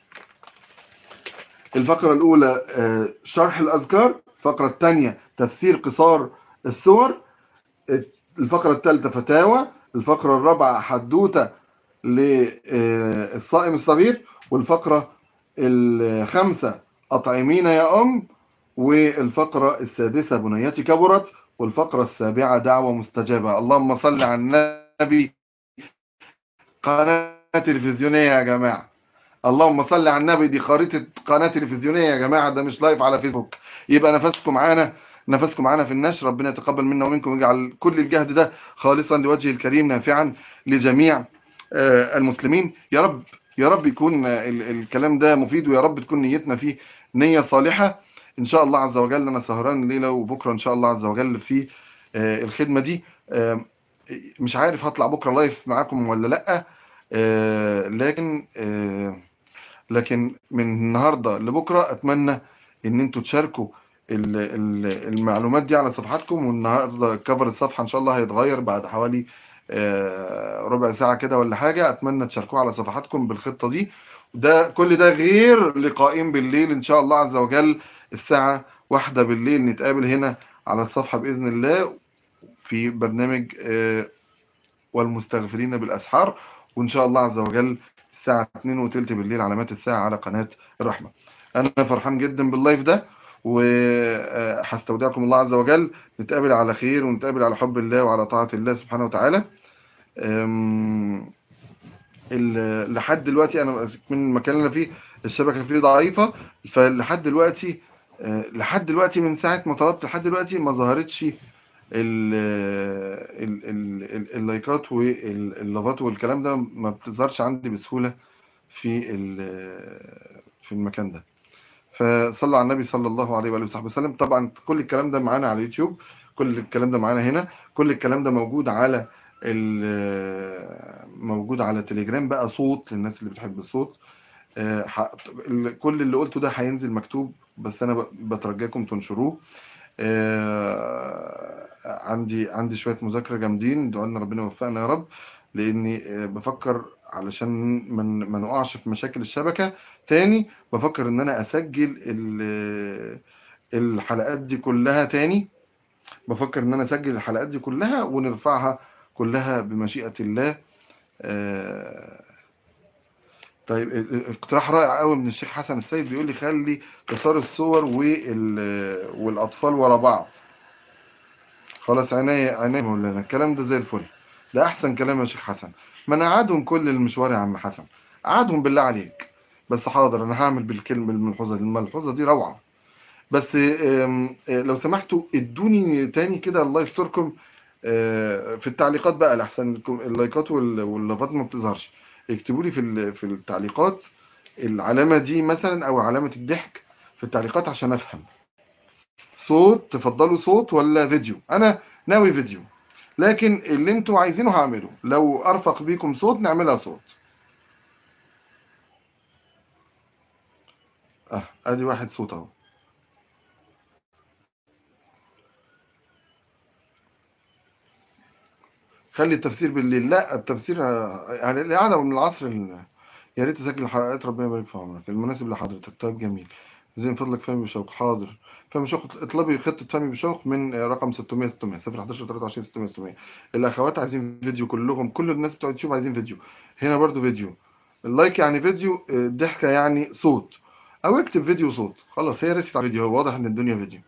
الفقرة الأولى آه، شرح الأذكار الفقرة الثانية تفسير قصار السور الفقرة الثالثة فتاوى الفقرة الرابعة حدوتة للصائم الصغير والفقرة الخامسة أطعمينا يا أم والفقرة السادسة بنيتي كبرت والفقرة السابعة دعوة مستجابة اللهم صل على النبي قناة تلفزيونية يا جماعة اللهم صل على النبي دي خريطة قناة تلفزيونية يا جماعة ده مش لايف على فيسبوك يبقى نفسكم معانا نفسكم معانا في النشر ربنا يتقبل منا ومنكم ويجعل كل الجهد ده خالصا لوجه الكريم نافعا لجميع آه، المسلمين يا رب يا رب يكون آه، ال- الكلام ده مفيد ويا رب تكون نيتنا فيه نية صالحة ان شاء الله عز وجل انا سهران الليلة وبكرة ان شاء الله عز وجل في آه، الخدمة دي آه، مش عارف هطلع بكرة لايف معاكم ولا لأ آه، لكن آه، لكن من النهاردة لبكرة اتمنى ان انتوا تشاركوا ال- ال- المعلومات دي على صفحاتكم والنهاردة كفر الصفحة ان شاء الله هيتغير بعد حوالي آه، ربع ساعة كده ولا حاجة اتمنى تشاركوه على صفحاتكم بالخطة دي ده كل ده غير لقائين بالليل ان شاء الله عز وجل الساعة واحدة بالليل نتقابل هنا على الصفحة بإذن الله في برنامج آه، والمستغفرين بالأسحار وإن شاء الله عز وجل الساعة 2 وتلت بالليل علامات الساعة على قناة الرحمة أنا فرحان جدا باللايف ده وهستودعكم الله عز وجل نتقابل على خير ونتقابل على حب الله وعلى طاعة الله سبحانه وتعالى أم، ال- لحد دلوقتي أنا من المكان اللي أنا فيه الشبكة فيه ضعيفة فلحد دلوقتي آه، لحد دلوقتي من ساعة ما طلبت لحد دلوقتي ما ظهرتش ال- ال- ال- ال- اللايكات واللافات والكلام ده ما بتظهرش عندي بسهولة في ال- في المكان ده فصلوا على النبي صلى الله عليه وآله وصحبه وسلم طبعا كل الكلام ده معانا على اليوتيوب كل الكلام ده معانا هنا كل الكلام ده موجود على ال- موجود على تليجرام بقى صوت للناس اللي بتحب الصوت آه، ح- ال- كل اللي قلته ده هينزل مكتوب بس انا ب- بترجاكم تنشروه آه، عندي عندي شوية مذاكرة جامدين دعوا لنا ربنا يوفقنا يا رب لاني آه، بفكر علشان ما ن- ما نقعش في مشاكل الشبكة تاني بفكر ان انا اسجل ال- الحلقات دي كلها تاني بفكر ان انا اسجل الحلقات دي كلها ونرفعها كلها بمشيئة الله آه، طيب ال- ال- اقتراح رائع قوي من الشيخ حسن السيد بيقول لي خلي قصار الصور وال- والاطفال ورا بعض خلاص عينيا عينيا مولانا الكلام ده زي الفل ده احسن كلام يا شيخ حسن ما انا قعدهم كل المشوار يا عم حسن قعدهم بالله عليك بس حاضر انا هعمل بالكلمه الملحوظه دي الملحوظه دي روعه بس آم، آه، لو سمحتوا ادوني تاني كده الله يستركم آه، في التعليقات بقى لحسن الكم- اللايكات وال- واللافات ما بتظهرش اكتبوا لي في ال- في التعليقات العلامة دي مثلا او علامة الضحك في التعليقات عشان افهم صوت تفضلوا صوت ولا فيديو انا ناوي فيديو لكن اللي انتوا عايزينه هعمله لو ارفق بيكم صوت نعملها صوت اه ادي واحد صوت اهو خلي التفسير بالليل لا التفسير آه، يعني القعدة من العصر ال... يا ريت تسجل الحلقات ربنا يبارك في عمرك المناسب لحضرتك طيب جميل زي من فضلك فهمي بشوق حاضر فهمي بشوق اطلبي خطة فهمي بشوق من آه، رقم 600 600 0 11 23 600 600 الأخوات عايزين فيديو كلهم كل الناس بتوع اليوتيوب عايزين فيديو هنا برضو فيديو اللايك يعني فيديو آه، الضحكة يعني صوت أو اكتب فيديو صوت خلاص هي رسيت على فيديو هو واضح إن الدنيا فيديو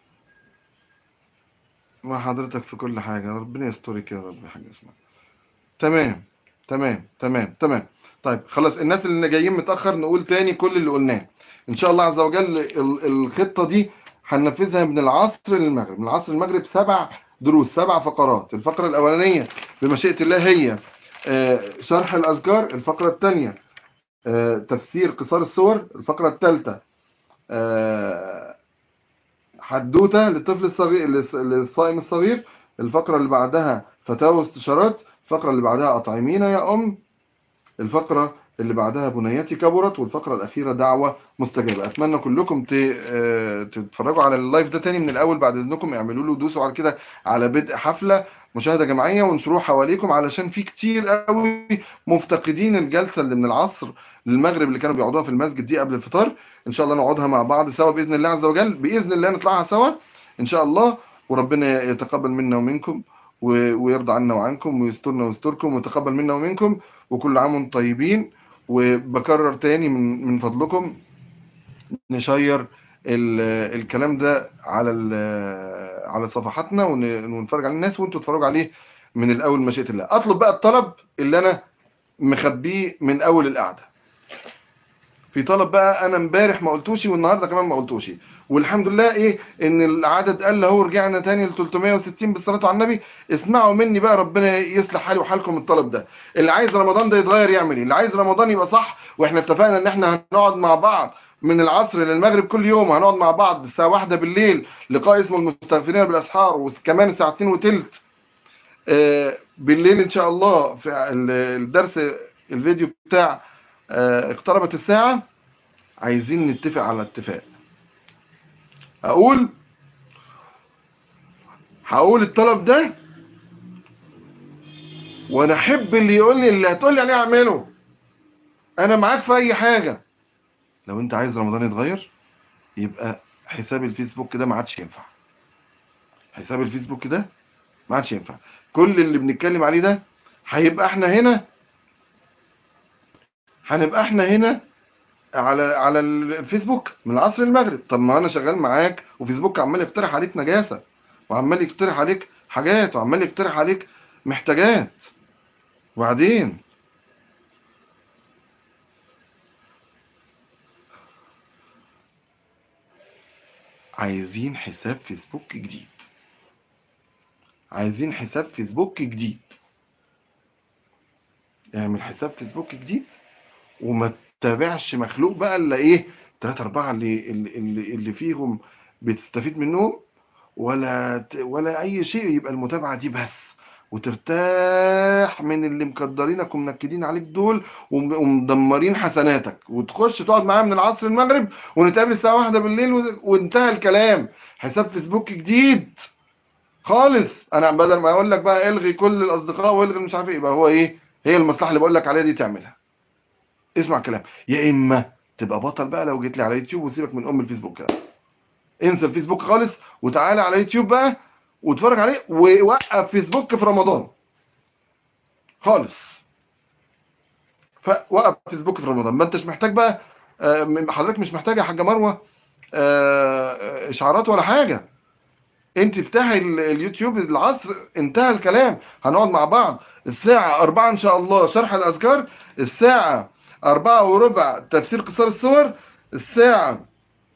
مع حضرتك في كل حاجة ربنا يسترك يا رب يا حاج اسمع تمام تمام تمام تمام طيب خلاص الناس اللي جايين متأخر نقول تاني كل اللي قلناه ان شاء الله عز وجل ال- الخطة دي هننفذها من العصر للمغرب من العصر للمغرب سبع دروس سبع فقرات الفقرة الأولانية بمشيئة الله هي آه، شرح الأذكار الفقرة الثانية آه، تفسير قصار السور الفقرة الثالثة آه، حدوتة للطفل الصغير للص- للصائم الصغير الفقرة اللي بعدها فتاوى واستشارات الفقرة اللي بعدها أطعمينا يا أم الفقرة اللي بعدها بنيتي كبرت والفقرة الأخيرة دعوة مستجابة أتمنى كلكم ت- آه، تتفرجوا على اللايف ده تاني من الأول بعد إذنكم اعملوا له دوسوا على كده على بدء حفلة مشاهدة جماعية وانشروه حواليكم علشان في كتير قوي مفتقدين الجلسة اللي من العصر للمغرب اللي كانوا بيقعدوها في المسجد دي قبل الفطار إن شاء الله نقعدها مع بعض سوا بإذن الله عز وجل بإذن الله نطلعها سوا إن شاء الله وربنا يتقبل منا ومنكم و- ويرضى عنا وعنكم ويسترنا ويستركم ويتقبل منا ومنكم وكل عام وانتم طيبين وبكرر تاني من من فضلكم نشير ال- الكلام ده على ال- على صفحاتنا ون- ونتفرج على الناس وانتوا تتفرجوا عليه من الاول مشيئة الله اطلب بقى الطلب اللي انا مخبيه من اول القعده في طلب بقى انا امبارح ما قلتوش والنهارده كمان ما قلتوش والحمد لله ايه ان العدد قل اهو رجعنا تاني ل 360 بالصلاه على النبي اسمعوا مني بقى ربنا يصلح حالي وحالكم الطلب ده اللي عايز رمضان ده يتغير يعمل ايه اللي عايز رمضان يبقى صح واحنا اتفقنا ان احنا هنقعد مع بعض من العصر للمغرب كل يوم هنقعد مع بعض الساعه واحدة بالليل لقاء اسمه المستغفرين بالاسحار وكمان الساعه 2 وتلت آه، بالليل ان شاء الله في ال- الدرس الفيديو بتاع آه، اقتربت الساعة عايزين نتفق على اتفاق اقول هقول الطلب ده وانا احب اللي يقول لي اللي هتقول لي عليه اعمله انا معاك في اي حاجه لو انت عايز رمضان يتغير يبقى حساب الفيسبوك ده ما عادش ينفع حساب الفيسبوك ده ما عادش ينفع كل اللي بنتكلم عليه ده هيبقى احنا هنا هنبقى احنا هنا على على الفيسبوك من العصر للمغرب طب ما انا شغال معاك وفيسبوك عمال يقترح عليك نجاسه وعمال يقترح عليك حاجات وعمال يقترح عليك محتاجات وبعدين عايزين حساب فيسبوك جديد عايزين حساب فيسبوك جديد اعمل حساب فيسبوك جديد وما تتابعش مخلوق بقى الا ايه ثلاثة أربعة اللي اللي اللي فيهم بتستفيد منهم ولا ت- ولا أي شيء يبقى المتابعة دي بس وترتاح من اللي مقدرينك ومنكدين عليك دول وم- ومدمرين حسناتك وتخش تقعد معاه من العصر المغرب ونتقابل الساعة واحدة بالليل و- وانتهى الكلام حساب فيسبوك جديد خالص انا بدل ما اقول لك بقى الغي كل الاصدقاء والغي مش عارف ايه يبقى هو ايه هي المصلحه اللي بقول لك عليها دي تعملها اسمع كلام يا اما تبقى بطل بقى لو جيت لي على يوتيوب وسيبك من ام الفيسبوك كده انسى الفيسبوك خالص وتعالى على يوتيوب بقى واتفرج عليه ووقف فيسبوك في رمضان خالص فوقف فيسبوك في رمضان ما انتش محتاج بقى آه، م- حضرتك مش محتاج يا حاجه مروه آه، اشعارات ولا حاجه انت افتحي ال- اليوتيوب العصر انتهى الكلام هنقعد مع بعض الساعة أربعة إن شاء الله شرح الأذكار الساعة أربعة وربع تفسير قصار السور الساعة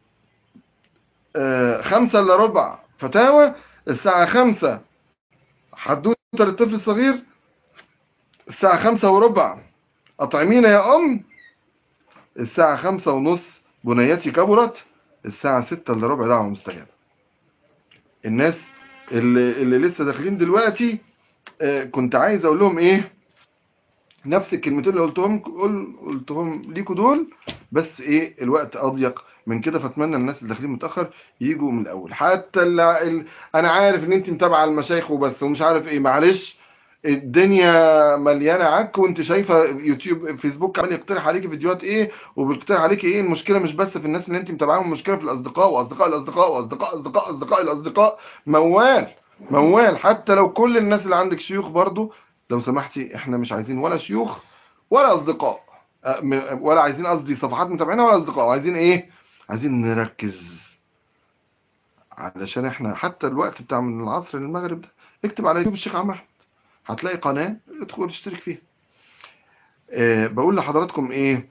آه، خمسة إلا ربع فتاوى الساعة خمسة حدوتة للطفل الصغير الساعة خمسة وربع أطعمينا يا أم الساعة خمسة ونص بنيتي كبرت الساعة ستة إلا ربع دعوة مستجابة الناس اللي, اللي لسه داخلين دلوقتي آه، كنت عايز اقول لهم ايه نفس الكلمتين اللي قلتهم قل قلتهم ليكوا دول بس ايه الوقت اضيق من كده فاتمنى الناس اللي داخلين متاخر يجوا من الاول حتى ال... ال... انا عارف ان انت متابعه المشايخ وبس ومش عارف ايه معلش الدنيا مليانه عك وانت شايفه يوتيوب فيسبوك عمال يقترح عليكي فيديوهات ايه وبيقترح عليكي ايه المشكله مش بس في الناس اللي انت متابعاهم المشكله في الاصدقاء واصدقاء الاصدقاء واصدقاء اصدقاء اصدقاء الاصدقاء موال موال حتى لو كل الناس اللي عندك شيوخ برضو لو سمحتي احنا مش عايزين ولا شيوخ ولا اصدقاء أه، م- ولا عايزين قصدي صفحات متابعينها ولا اصدقاء عايزين ايه عايزين نركز علشان احنا حتى الوقت بتاع من العصر للمغرب ده اكتب على يوتيوب الشيخ عمرو احمد هتلاقي قناة ادخل اشترك فيها أه بقول لحضراتكم ايه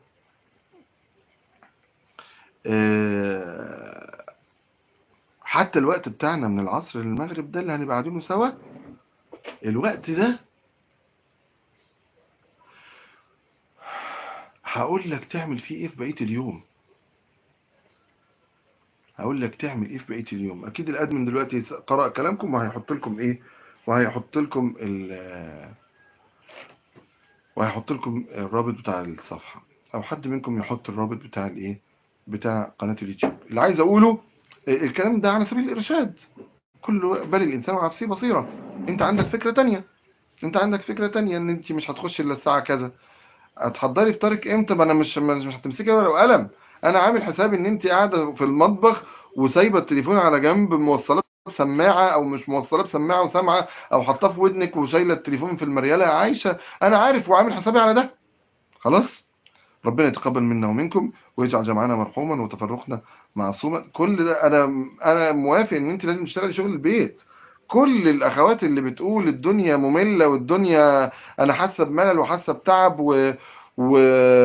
أه حتى الوقت بتاعنا من العصر للمغرب ده اللي هنبقى قاعدينه سوا الوقت ده هقول لك تعمل فيه ايه في بقية اليوم هقول لك تعمل ايه في بقية اليوم اكيد الادمن دلوقتي قرأ كلامكم وهيحط لكم ايه وهيحط لكم ال وهيحط لكم الرابط بتاع الصفحة او حد منكم يحط الرابط بتاع الايه بتاع قناة اليوتيوب اللي عايز اقوله الكلام ده على سبيل الارشاد كل بل الانسان على نفسه بصيرة انت عندك فكرة تانية انت عندك فكرة تانية ان انت مش هتخش الا الساعة كذا هتحضري فطارك امتى ما انا مش مش مش هتمسكي ورقه وقلم انا عامل حسابي ان انت قاعده في المطبخ وسايبه التليفون على جنب موصلات سماعه او مش موصلات سماعه وسامعه او حاطاه في ودنك وشايله التليفون في المرياله يا عايشه انا عارف وعامل حسابي على ده خلاص ربنا يتقبل منا ومنكم ويجعل جمعنا مرحوما وتفرقنا معصوما كل ده انا انا موافق ان انت لازم تشتغلي شغل البيت كل الاخوات اللي بتقول الدنيا مملة والدنيا انا حاسه بملل وحاسه بتعب و و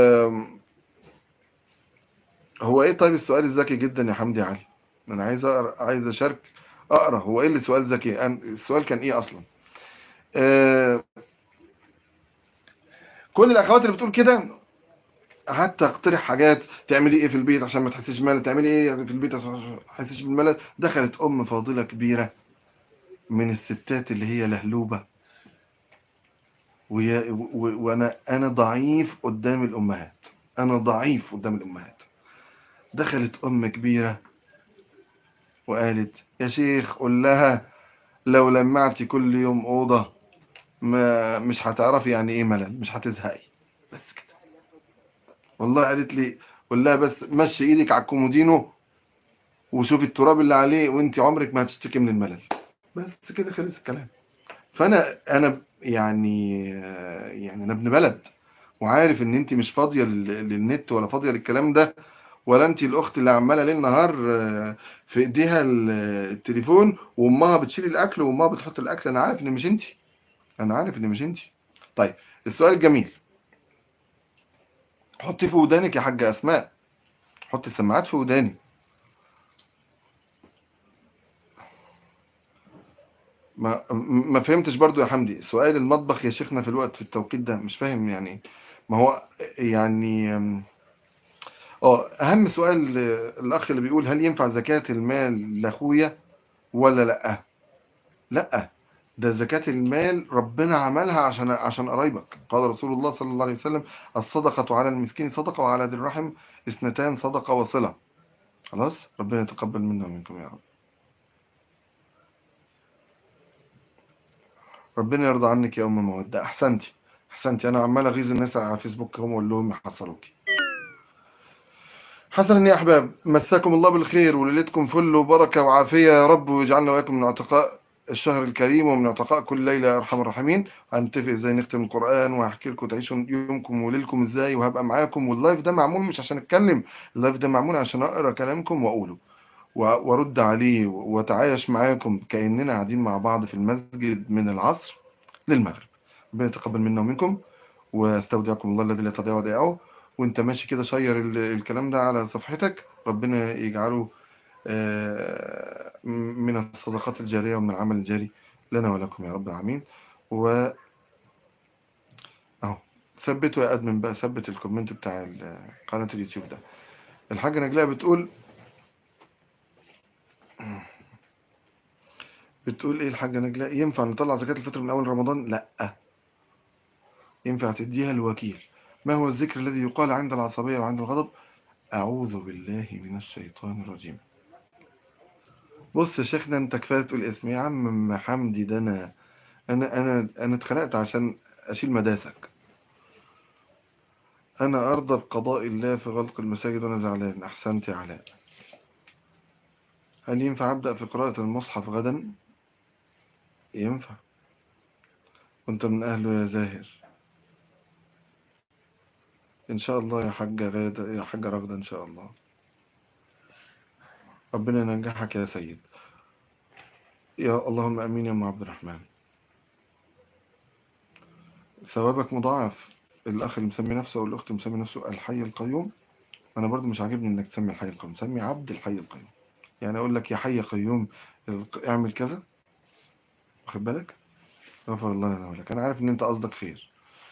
هو ايه طيب السؤال الذكي جدا يا حمدي علي انا عايز اقرا عايز اشارك اقرا هو ايه اللي سؤال ذكي أنا- السؤال كان ايه اصلا آه كل الاخوات اللي بتقول كده حتى اقترح حاجات تعملي ايه في البيت عشان ما تحسيش بملل تعملي ايه في البيت عشان ما تحسيش بالملل دخلت ام فاضله كبيره من الستات اللي هي لهلوبه ويا و- وانا انا ضعيف قدام الامهات انا ضعيف قدام الامهات دخلت ام كبيرة وقالت يا شيخ قول لها لو لمعتي كل يوم اوضة ما مش هتعرفي يعني ايه ملل مش هتزهقي بس كده والله قالت لي قول لها بس مشي ايدك على الكومودينو وشوفي التراب اللي عليه وانت عمرك ما هتشتكي من الملل بس كده خلص الكلام فانا انا يعني يعني انا ابن بلد وعارف ان انت مش فاضيه لل- للنت ولا فاضيه للكلام ده ولا انت الاخت اللي عماله ليل نهار آه، في ايديها ال- التليفون وامها بتشيل الاكل وامها بتحط الاكل انا عارف ان مش انت انا عارف ان مش انت طيب السؤال الجميل حطي في ودانك يا حاجه اسماء حطي السماعات في وداني ما ما فهمتش برضو يا حمدي سؤال المطبخ يا شيخنا في الوقت في التوقيت ده مش فاهم يعني ما هو يعني أم، اه اهم سؤال آه، الاخ اللي بيقول هل ينفع زكاة المال لاخويا ولا لا لا ده زكاة المال ربنا عملها عشان عشان قرايبك قال رسول الله صلى الله عليه وسلم الصدقة على المسكين صدقة وعلى ذي الرحم اثنتان صدقة وصلة خلاص ربنا يتقبل منا ومنكم يا رب ربنا يرضى عنك يا ام مودة احسنتي احسنتي انا عمال اغيظ الناس على فيسبوك هم اقول لهم يحصلوكي حسنا يا احباب مساكم الله بالخير وليلتكم فل وبركه وعافيه يا رب ويجعلنا واياكم من عتقاء الشهر الكريم ومن عتقاء كل ليله يا ارحم الراحمين هنتفق ازاي نختم القران وهحكي لكم تعيشوا يومكم وليلكم ازاي وهبقى معاكم واللايف ده معمول مش عشان اتكلم اللايف ده معمول عشان اقرا كلامكم واقوله و- وارد عليه واتعايش معاكم كاننا قاعدين مع بعض في المسجد من العصر للمغرب ربنا يتقبل منا ومنكم واستودعكم الله الذي لا تضيع ودائعه وانت ماشي كده شير ال- الكلام ده على صفحتك ربنا يجعله آه، من الصدقات الجارية ومن العمل الجاري لنا ولكم يا رب العالمين و اهو ثبتوا يا ادمن بقى ثبت الكومنت بتاع ال- قناة اليوتيوب ده الحاجة نجلاء بتقول بتقول ايه الحاجة نجلاء ينفع نطلع زكاة الفطر من اول رمضان لا ينفع تديها الوكيل ما هو الذكر الذي يقال عند العصبية وعند الغضب أعوذ بالله من الشيطان الرجيم بص يا شيخنا انت كفاية تقول اسمي يا عم حمدي ده انا انا انا انا اتخلقت عشان اشيل مداسك انا ارضى بقضاء الله في غلق المساجد وانا زعلان احسنت يا علاء هل ينفع ابدأ في قراءة المصحف غدا ينفع وانت من اهله يا زاهر ان شاء الله يا حاجة غادة يا حاجة رغدة ان شاء الله ربنا ينجحك يا سيد يا اللهم امين يا ام عبد الرحمن ثوابك مضاعف الاخ اللي مسمي نفسه او الاخت مسمي نفسه الحي القيوم انا برضو مش عاجبني انك تسمي الحي القيوم سمي عبد الحي القيوم يعني اقول لك يا حي يا قيوم اعمل كذا واخد بالك غفر الله لنا ولك انا عارف ان انت قصدك خير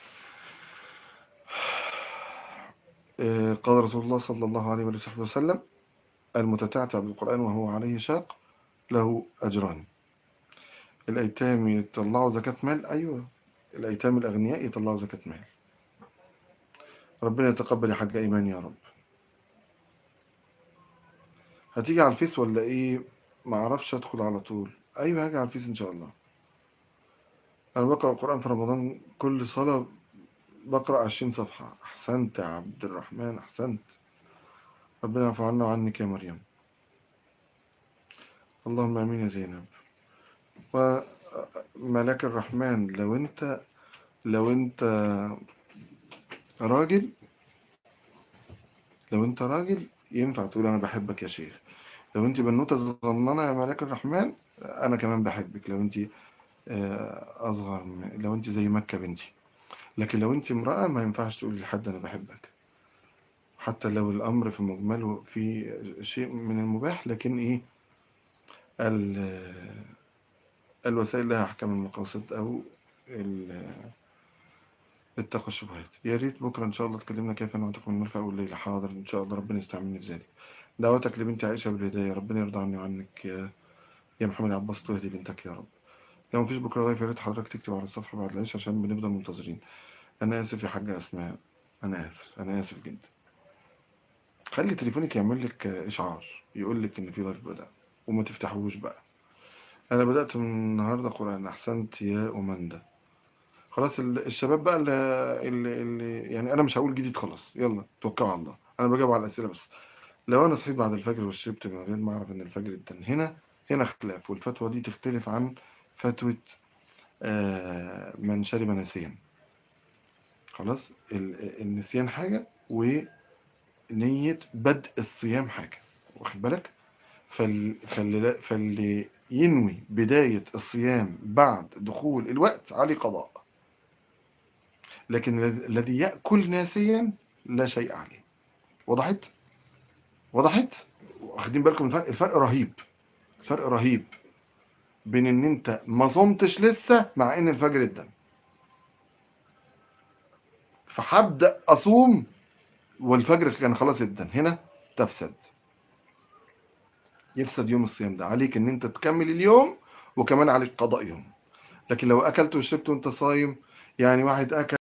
آه، قال رسول الله صلى الله عليه وآله وسلم المتتعتع بالقرآن وهو عليه شاق له أجران الأيتام يطلعوا زكاة مال أيوة الأيتام الأغنياء يطلعوا زكاة مال ربنا يتقبل يا حاج إيمان يا رب هتيجي على الفيس ولا إيه ما أعرفش أدخل على طول أيوة هاجي على الفيس إن شاء الله أنا بقرأ القرآن في رمضان كل صلاة بقرأ عشرين صفحة أحسنت يا عبد الرحمن أحسنت ربنا يعفو عنا وعنك يا مريم اللهم امين يا زينب وملاك الرحمن لو انت لو انت راجل لو انت راجل ينفع تقول انا بحبك يا شيخ لو انت بنوتة صغننة يا ملاك الرحمن انا كمان بحبك لو انت آه، اصغر من- لو انت زي مكة بنتي لكن لو انت امرأة ما ينفعش تقولي لحد انا بحبك حتى لو الامر في مجمله في شيء من المباح لكن ايه ال- الوسائل لها أحكام المقاصد أو ال- اتقى الشبهات يا ريت بكرة إن شاء الله تكلمنا كيف نعتق من المرفأ والليل حاضر إن شاء الله ربنا يستعملني في ذلك دعوتك لبنتي عائشة بالهداية ربنا يرضى عني وعنك يا يا محمد عباس تهدي بنتك يا رب لو مفيش بكرة لايف يا ريت حضرتك تكتب على الصفحة بعد العشاء عشان بنفضل منتظرين أنا آسف يا حاجة أسماء أنا آسف أنا آسف جدا خلي تليفونك يعمل لك اشعار يقول لك ان في لايف بدأ وما تفتحوش بقى انا بدأت من النهارده قرآن احسنت يا اماندا خلاص ال- الشباب بقى اللي, اللي, اللي يعني انا مش هقول جديد خلاص يلا توكلوا على الله انا بجاوب على الاسئله بس لو انا صحيت بعد الفجر وشربت من غير ما اعرف ان الفجر اتن هنا هنا خلاف والفتوى دي تختلف عن فتوى آه، من شرب نسيا خلاص ال- النسيان حاجة ونية بدء الصيام حاجة واخد بالك فال... فاللي... فاللي ينوي بداية الصيام بعد دخول الوقت عليه قضاء لكن الذي- الذي يأكل ناسيا لا شيء عليه وضحت وضحت واخدين بالكم الفرق الفرق رهيب فرق رهيب بين ان انت ما صمتش لسه مع ان الفجر اتدن فهبدأ اصوم والفجر كان خلاص اتدن هنا تفسد يفسد يوم الصيام ده عليك ان انت تكمل اليوم وكمان عليك قضاء يوم لكن لو اكلت وشربت وانت صايم يعني واحد اكل